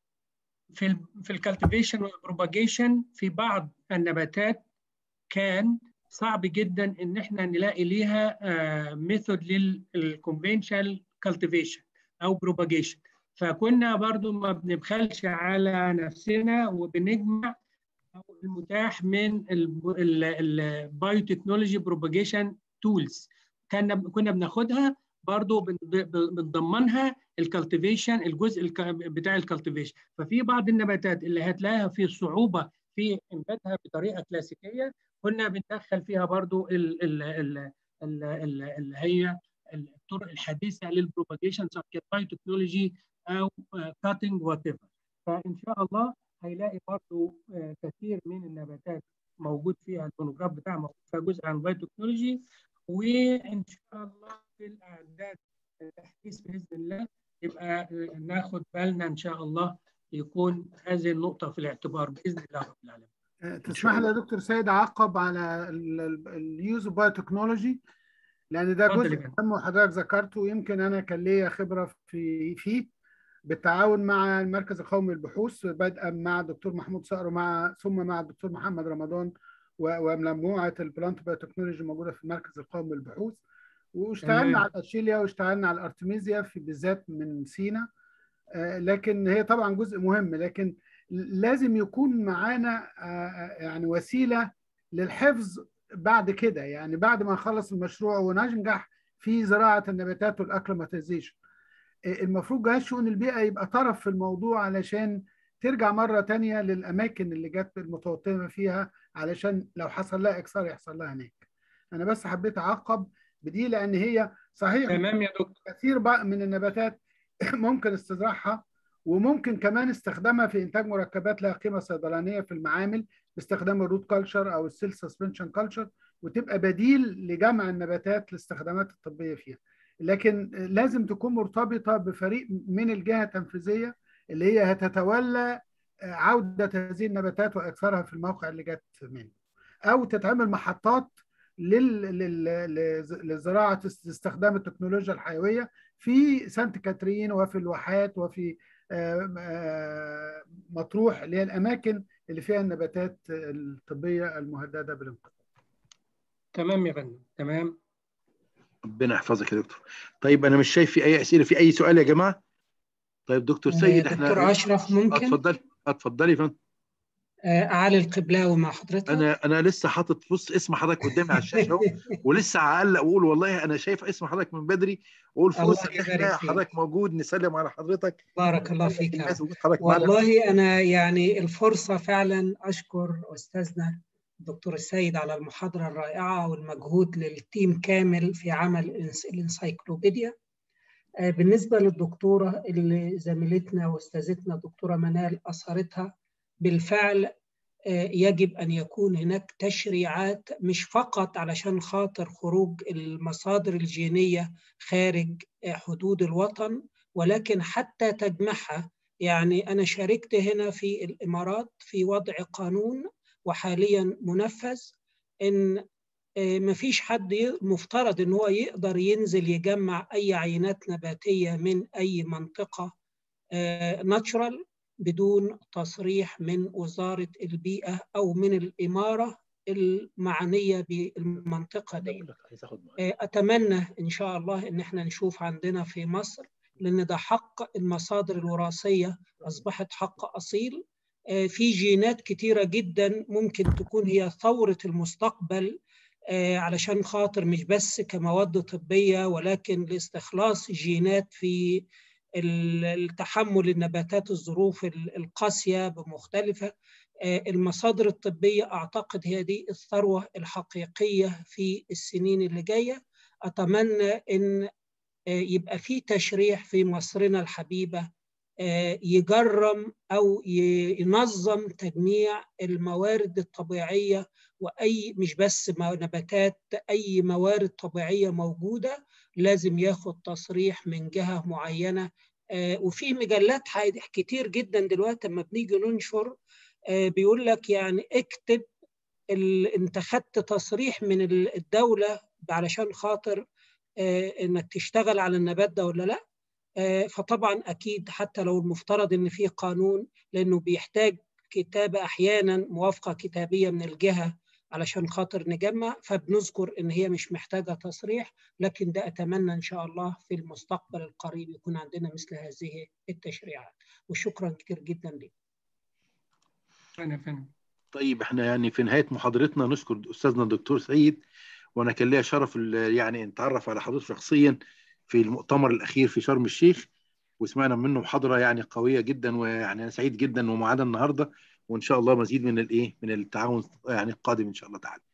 في ال في الكالتيفيشن والبروباجيشن في بعض النباتات كان صعب جدا ان احنا نلاقي ليها ميثود للكونفنشال كالتيفيشن او بروباجيشن فكنا برضو ما بنبخلش على نفسنا وبنجمع المتاح من البايوتكنولوجي بروباجيشن تولز كنا كنا بناخدها برضو بنضمنها الكالتيفيشن الجزء بتاع الكالتيفيشن ففي بعض النباتات اللي هتلاقيها في صعوبه في انباتها بطريقه كلاسيكيه كنا بندخل فيها برضو ال ال ال ال ال اللي هي الطرق الحديثه للبروباجيشن سواء كانت بايو تكنولوجي او كاتنج وات ايفر فان شاء الله هيلاقي برضو كثير من النباتات موجود فيها المونوجراف بتاعها موجود فيها جزء عن بايو تكنولوجي وان شاء الله في الاعداد التحديث باذن الله يبقى ناخد بالنا ان شاء الله يكون هذه النقطه في الاعتبار باذن الله رب العالمين. تسمح لي يا دكتور سيد اعقب على اليوز بايو تكنولوجي لان ده جزء مهم وحضرتك ذكرته ويمكن انا كان ليا خبره في فيه بالتعاون مع المركز القومي للبحوث بدءا مع الدكتور محمود صقر ومع ثم مع الدكتور محمد رمضان ومجموعه البلانت بايو تكنولوجي موجوده في المركز القومي للبحوث واشتغلنا على الاشيليا واشتغلنا على الارتميزيا في بالذات من سينا لكن هي طبعا جزء مهم لكن لازم يكون معانا يعني وسيله للحفظ بعد كده يعني بعد ما نخلص المشروع وننجح في زراعه النباتات والاكليماتيزيشن المفروض جهاز شؤون البيئه يبقى طرف في الموضوع علشان ترجع مره تانية للاماكن اللي جت المتوطنه فيها علشان لو حصل لها اكسار يحصل لها هناك انا بس حبيت اعقب بدي لان هي صحيح تمام يا دكتور كثير بقى من النباتات ممكن استزراعها وممكن كمان استخدامها في انتاج مركبات لها قيمه صيدلانيه في المعامل باستخدام الروت كلتشر او السيل سسبنشن كلتشر وتبقى بديل لجمع النباتات للاستخدامات الطبيه فيها لكن لازم تكون مرتبطه بفريق من الجهه التنفيذيه اللي هي هتتولى عوده هذه النباتات واكثرها في الموقع اللي جت منه او تتعمل محطات لزراعه استخدام التكنولوجيا الحيويه في سانت كاترين وفي الواحات وفي مطروح اللي هي الاماكن اللي فيها النباتات الطبيه المهدده بالانقراض. تمام يا فندم تمام. ربنا يحفظك يا دكتور. طيب انا مش شايف في اي اسئله في اي سؤال يا جماعه؟ طيب دكتور سيد احنا دكتور اشرف ممكن؟ اتفضلي اتفضلي يا فندم. اعلى القبلاوي مع حضرتك انا انا لسه حاطط بص اسم حضرتك قدامي على الشاشه اهو ولسه هعلق واقول والله انا شايف اسم حضرتك من بدري واقول فرصه ان احنا حضرتك موجود نسلم على حضرتك بارك الله فيك والله انا يعني الفرصه فعلا اشكر استاذنا الدكتور السيد على المحاضره الرائعه والمجهود للتيم كامل في عمل الانسايكلوبيديا بالنسبه للدكتوره اللي زميلتنا واستاذتنا الدكتوره منال اثرتها بالفعل يجب ان يكون هناك تشريعات مش فقط علشان خاطر خروج المصادر الجينيه خارج حدود الوطن ولكن حتى تجمعها يعني أنا شاركت هنا في الإمارات في وضع قانون وحاليا منفذ إن ما فيش حد مفترض إن هو يقدر ينزل يجمع أي عينات نباتية من أي منطقة ناتشرال بدون تصريح من وزارة البيئة أو من الإمارة المعنية بالمنطقة دي أتمنى إن شاء الله إن احنا نشوف عندنا في مصر لأن ده حق المصادر الوراثية أصبحت حق أصيل في جينات كتيرة جدا ممكن تكون هي ثورة المستقبل علشان خاطر مش بس كمواد طبية ولكن لاستخلاص جينات في التحمل النباتات الظروف القاسية بمختلفة المصادر الطبية أعتقد هي دي الثروة الحقيقية في السنين اللي جاية أتمنى أن يبقى في تشريح في مصرنا الحبيبة يجرم أو ينظم تجميع الموارد الطبيعية وأي مش بس نباتات أي موارد طبيعية موجودة لازم ياخد تصريح من جهة معينة وفي مجلات كتير جدا دلوقتي لما بنيجي ننشر بيقول لك يعني اكتب انت خدت تصريح من الدولة علشان خاطر انك تشتغل على النبات ده ولا لا فطبعا اكيد حتى لو المفترض ان في قانون لانه بيحتاج كتابه احيانا موافقه كتابيه من الجهه علشان خاطر نجمع فبنذكر ان هي مش محتاجه تصريح لكن ده اتمنى ان شاء الله في المستقبل القريب يكون عندنا مثل هذه التشريعات وشكرا كثير جدا لك انا فهم طيب احنا يعني في نهايه محاضرتنا نشكر استاذنا الدكتور سيد وانا كان ليا شرف يعني نتعرف على حضرتك شخصيا في المؤتمر الاخير في شرم الشيخ وسمعنا منه محاضره يعني قويه جدا ويعني انا سعيد جدا ومعانا النهارده وان شاء الله مزيد من الايه من التعاون يعني القادم ان شاء الله تعالى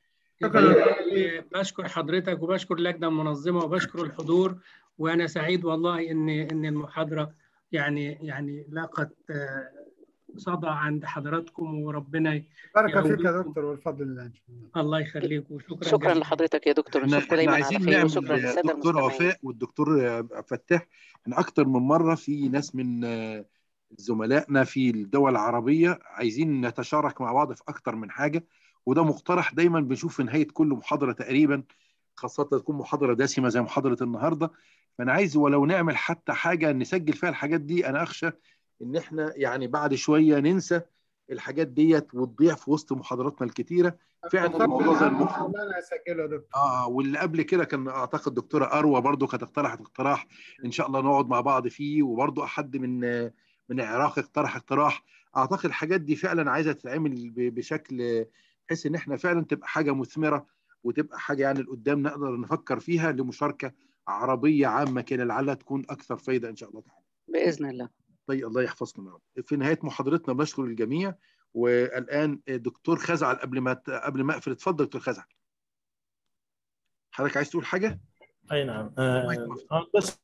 بشكر حضرتك وبشكر اللجنه المنظمه وبشكر الحضور وانا سعيد والله ان ان المحاضره يعني يعني لاقت صدى عند حضراتكم وربنا بركه فيك يا دكتور والفضل لله الله يخليك وشكرا شكرا جزيلا. لحضرتك يا دكتور احنا, احنا عايزين نعمل الدكتور وفاء والدكتور فتاح احنا اكتر من مره في ناس من زملائنا في الدول العربيه عايزين نتشارك مع بعض في اكتر من حاجه وده مقترح دايما بنشوف في نهايه كل محاضره تقريبا خاصه تكون محاضره دسمه زي محاضره النهارده فانا عايز ولو نعمل حتى حاجه نسجل فيها الحاجات دي انا اخشى ان احنا يعني بعد شويه ننسى الحاجات ديت وتضيع في وسط محاضراتنا الكتيره فعلا الموضوع زي انا اسجله يا دكتور اه واللي قبل كده كان اعتقد دكتوره اروى برضو كانت اقترحت اقتراح ان شاء الله نقعد مع بعض فيه وبرضو حد من من العراق اقترح اقتراح اعتقد الحاجات دي فعلا عايزه تتعمل بشكل بحيث ان احنا فعلا تبقى حاجه مثمره وتبقى حاجه يعني لقدام نقدر نفكر فيها لمشاركه عربيه عامه كده لعلها تكون اكثر فايده ان شاء الله تعالى باذن الله طيب الله يحفظكم يا رب في نهايه محاضرتنا بشكر الجميع والان دكتور خزعل قبل ما قبل ما اقفل اتفضل دكتور خزعل حضرتك عايز تقول حاجه اي نعم آه بس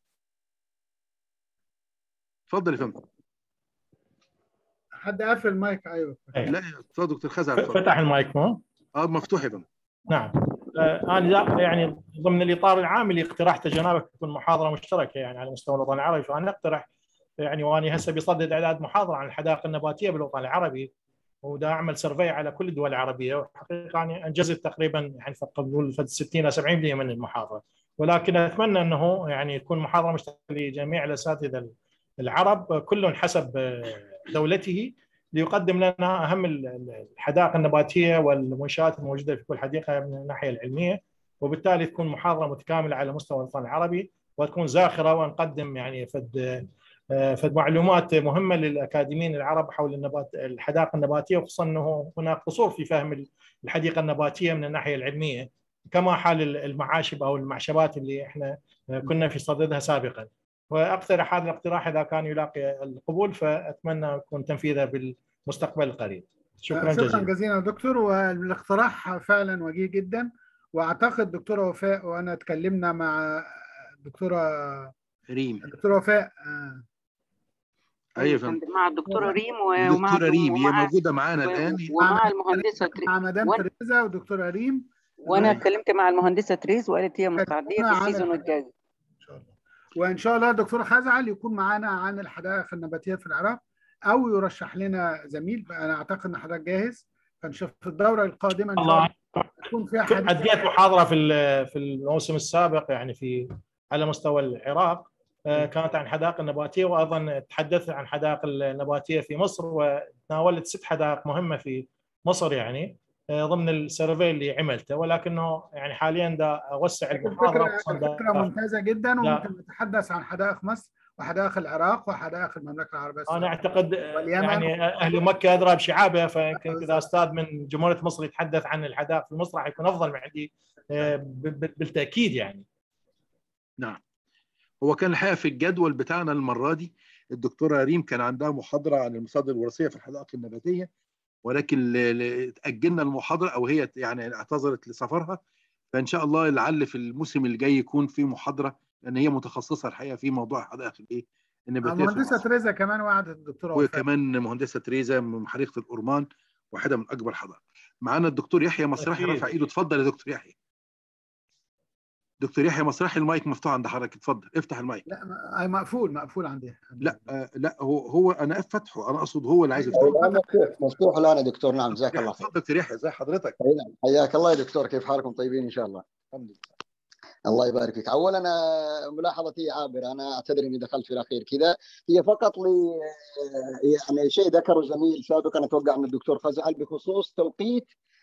اتفضل يا فندم حد قافل المايك ايوه لا اتفضل دكتور خزعل فتح المايك مو اه مفتوح يا فندم نعم آه انا يعني ضمن الاطار العام اللي اقترحته جنابك تكون محاضره مشتركه يعني على مستوى الوطن العربي فانا اقترح يعني واني هسه بيصدد اعداد محاضره عن الحدائق النباتيه بالوطن العربي ودا اعمل سيرفي على كل الدول العربيه وحقيقه يعني انجزت تقريبا يعني نقول 60 الى 70% من المحاضره ولكن اتمنى انه يعني تكون محاضره مشتركه لجميع الاساتذه العرب كل حسب دولته ليقدم لنا اهم الحدائق النباتيه والمنشات الموجوده في كل حديقه من الناحيه العلميه وبالتالي تكون محاضره متكامله على مستوى الوطن العربي وتكون زاخره ونقدم يعني فد فد معلومات مهمه للاكاديميين العرب حول النبات الحدائق النباتيه وخصوصا انه هناك قصور في فهم الحديقه النباتيه من الناحيه العلميه كما حال المعاشب او المعشبات اللي احنا كنا في صددها سابقا واقترح هذا الاقتراح اذا كان يلاقي القبول فاتمنى يكون تنفيذه بالمستقبل القريب شكرا جزيلا شكرا جزيلا دكتور والاقتراح فعلا وجيه جدا واعتقد دكتوره وفاء وانا اتكلمنا مع دكتوره ريم دكتوره وفاء ايوه فندم مع الدكتوره ريم ومع الدكتوره ريم هي موجوده معانا الان ومع المهندسه مع مدام تريزا ودكتوره ريم وانا اتكلمت مع المهندسه تريز وقالت هي مستعديه في السيزون الجاي وان شاء الله الدكتور خزعل يكون معانا عن الحدائق النباتيه في العراق او يرشح لنا زميل انا اعتقد ان حضرتك جاهز فنشوف في الدوره القادمه ان شاء الله يكون فيها حديث اديت محاضره في في الموسم السابق يعني في على مستوى العراق كانت عن حدائق النباتيه وايضا تحدثت عن حدائق النباتيه في مصر وتناولت ست حدائق مهمه في مصر يعني ضمن السيرفي اللي عملته ولكنه يعني حاليا دا اوسع المحاضره فكره, فكرة ممتازه جدا وممكن نتحدث عن حدائق مصر وحدائق العراق وحدائق المملكه العربيه السعوديه. انا اعتقد يعني اهل مكه ادرى بشعابه فيمكن اذا استاذ من جمهوريه مصر يتحدث عن الحدائق في مصر راح يكون افضل من عندي بالتاكيد يعني. نعم. هو كان الحقيقه في الجدول بتاعنا المره دي الدكتوره ريم كان عندها محاضره عن المصادر الوراثيه في الحدائق النباتيه ولكن اجلنا المحاضره او هي يعني اعتذرت لسفرها فان شاء الله لعل في الموسم الجاي يكون في محاضره لان هي متخصصه الحقيقه في موضوع حدائق الايه النباتيه المهندسه تريزا كمان وعدت الدكتوره وكمان مهندسه تريزا من حديقه الأورمان واحده من اكبر الحدائق معانا الدكتور يحيى مسرحي رافع ايده اتفضل يا دكتور يحيى دكتور يحيى مسرحي المايك مفتوح عند حضرتك اتفضل افتح المايك لا مقفول مقفول عندي لا آه لا هو هو انا فتحه انا اقصد هو اللي عايز يفتحه مفتوح مفتوح الان يا دكتور نعم جزاك الله خير دكتور يحيى ازي حضرتك حياك الله يا دكتور كيف حالكم طيبين ان شاء الله الحمد لله الله يبارك فيك اولا ملاحظتي عابره انا اعتذر اني دخلت في الاخير كذا هي فقط لي يعني شيء ذكره زميل سابقا اتوقع من الدكتور فزعل بخصوص توقيت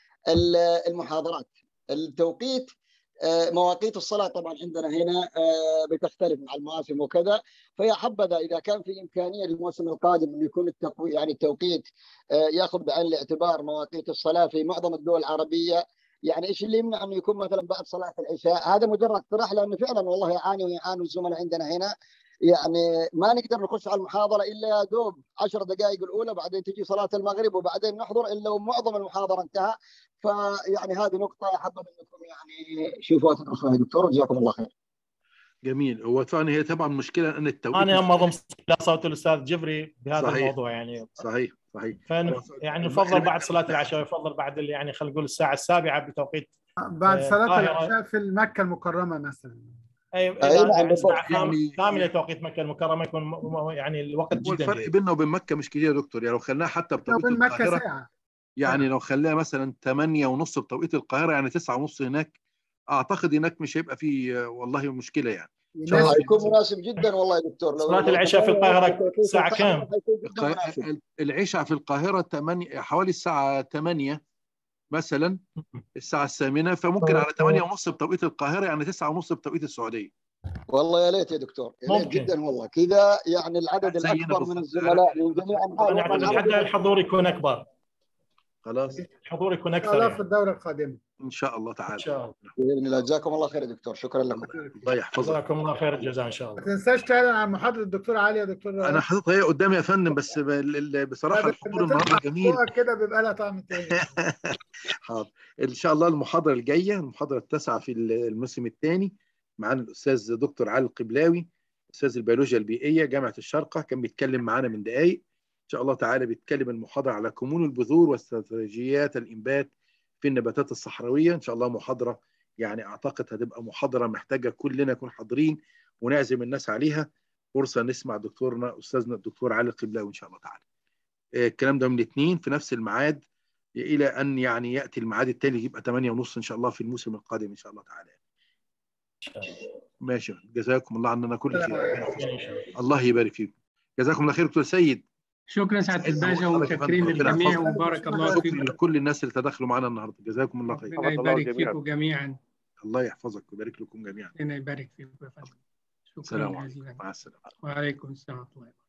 المحاضرات التوقيت مواقيت الصلاة طبعا عندنا هنا بتختلف مع المواسم وكذا فيا حبذا إذا كان في إمكانية للموسم القادم أن يكون التقوي يعني التوقيت يأخذ بعين الاعتبار مواقيت الصلاة في معظم الدول العربية يعني ايش اللي يمنع انه يكون مثلا بعد صلاه العشاء هذا مجرد اقتراح لانه فعلا والله يعاني ويعانوا الزملاء عندنا هنا يعني ما نقدر نخش على المحاضره الا يا دوب 10 دقائق الاولى بعدين تجي صلاه المغرب وبعدين نحضر الا ومعظم المحاضره انتهى فيعني هذه نقطه احب انكم يعني شوفوها تدرسوها يا دكتور جزاكم الله خير. جميل هو طبعا هي طبعا مشكله ان التوقيت انا يوم انضم صوت الاستاذ جفري بهذا صحيح. الموضوع يعني صحيح صحيح يعني يفضل بعد صلاه العشاء يفضل بعد يعني خلينا نقول الساعه السابعه بتوقيت بعد صلاه العشاء في مكه المكرمه مثلا اي يعني كامله توقيت مكه المكرمه يكون يعني الوقت جدا الفرق بيننا وبين مكه مش كتير يا دكتور يعني لو خليناها حتى بتوقيت القاهره ساعة. يعني لو خليها مثلا 8 ونص بتوقيت القاهره يعني 9 ونص هناك اعتقد هناك مش هيبقى في والله مشكله يعني هيكون مناسب جدا والله يا دكتور صلاه العشاء في القاهره الساعه كام؟ العشاء في القاهره 8 حوالي الساعه 8 مثلا الساعه الثامنه فممكن على 8 ونص بتوقيت القاهره يعني 9 ونص بتوقيت السعوديه والله يا ليت يا دكتور يا ليت جدا والله كذا يعني العدد الاكبر من الزملاء من جميع انحاء الحضور يكون اكبر خلاص الحضور يكون اكثر يعني. في الدوره القادمه ان شاء الله تعالى ان شاء الله باذن الله جزاكم الله خير يا دكتور شكرا لكم الله يحفظك جزاكم الله خير الجزاء ان شاء الله ما تنساش تعلن عن محاضره الدكتور علي يا دكتور انا حاططها هي قدامي يا فندم بس بصراحه الحضور النهارده جميل كده بيبقى لها طعم تاني حاضر ان شاء الله المحاضره الجايه المحاضره التاسعه في الموسم الثاني معانا الاستاذ دكتور علي القبلاوي استاذ البيولوجيا البيئيه جامعه الشارقه كان بيتكلم معانا من دقائق ان شاء الله تعالى بيتكلم المحاضره على كمون البذور واستراتيجيات الانبات في النباتات الصحراويه ان شاء الله محاضره يعني اعتقد هتبقى محاضره محتاجه كلنا نكون حاضرين ونعزم الناس عليها فرصه نسمع دكتورنا استاذنا الدكتور علي القبلاوي ان شاء الله تعالى الكلام ده من الاثنين في نفس الميعاد الى ان يعني ياتي الميعاد التالي يبقى 8 ونص ان شاء الله في الموسم القادم ان شاء الله تعالى ماشي جزاكم الله عننا كل خير الله يبارك فيكم جزاكم الله خير دكتور سيد شكرا سعاده الباشا ومتشكرين للجميع وبارك الله فيكم لكل الناس اللي تدخلوا معنا النهارده جزاكم الله خير ربنا يبارك فيكم جميعا الله يحفظك ويبارك لكم جميعا ربنا يبارك فيكم يا فندم شكرا جزيلا مع السلامه وعليكم السلام ورحمه الله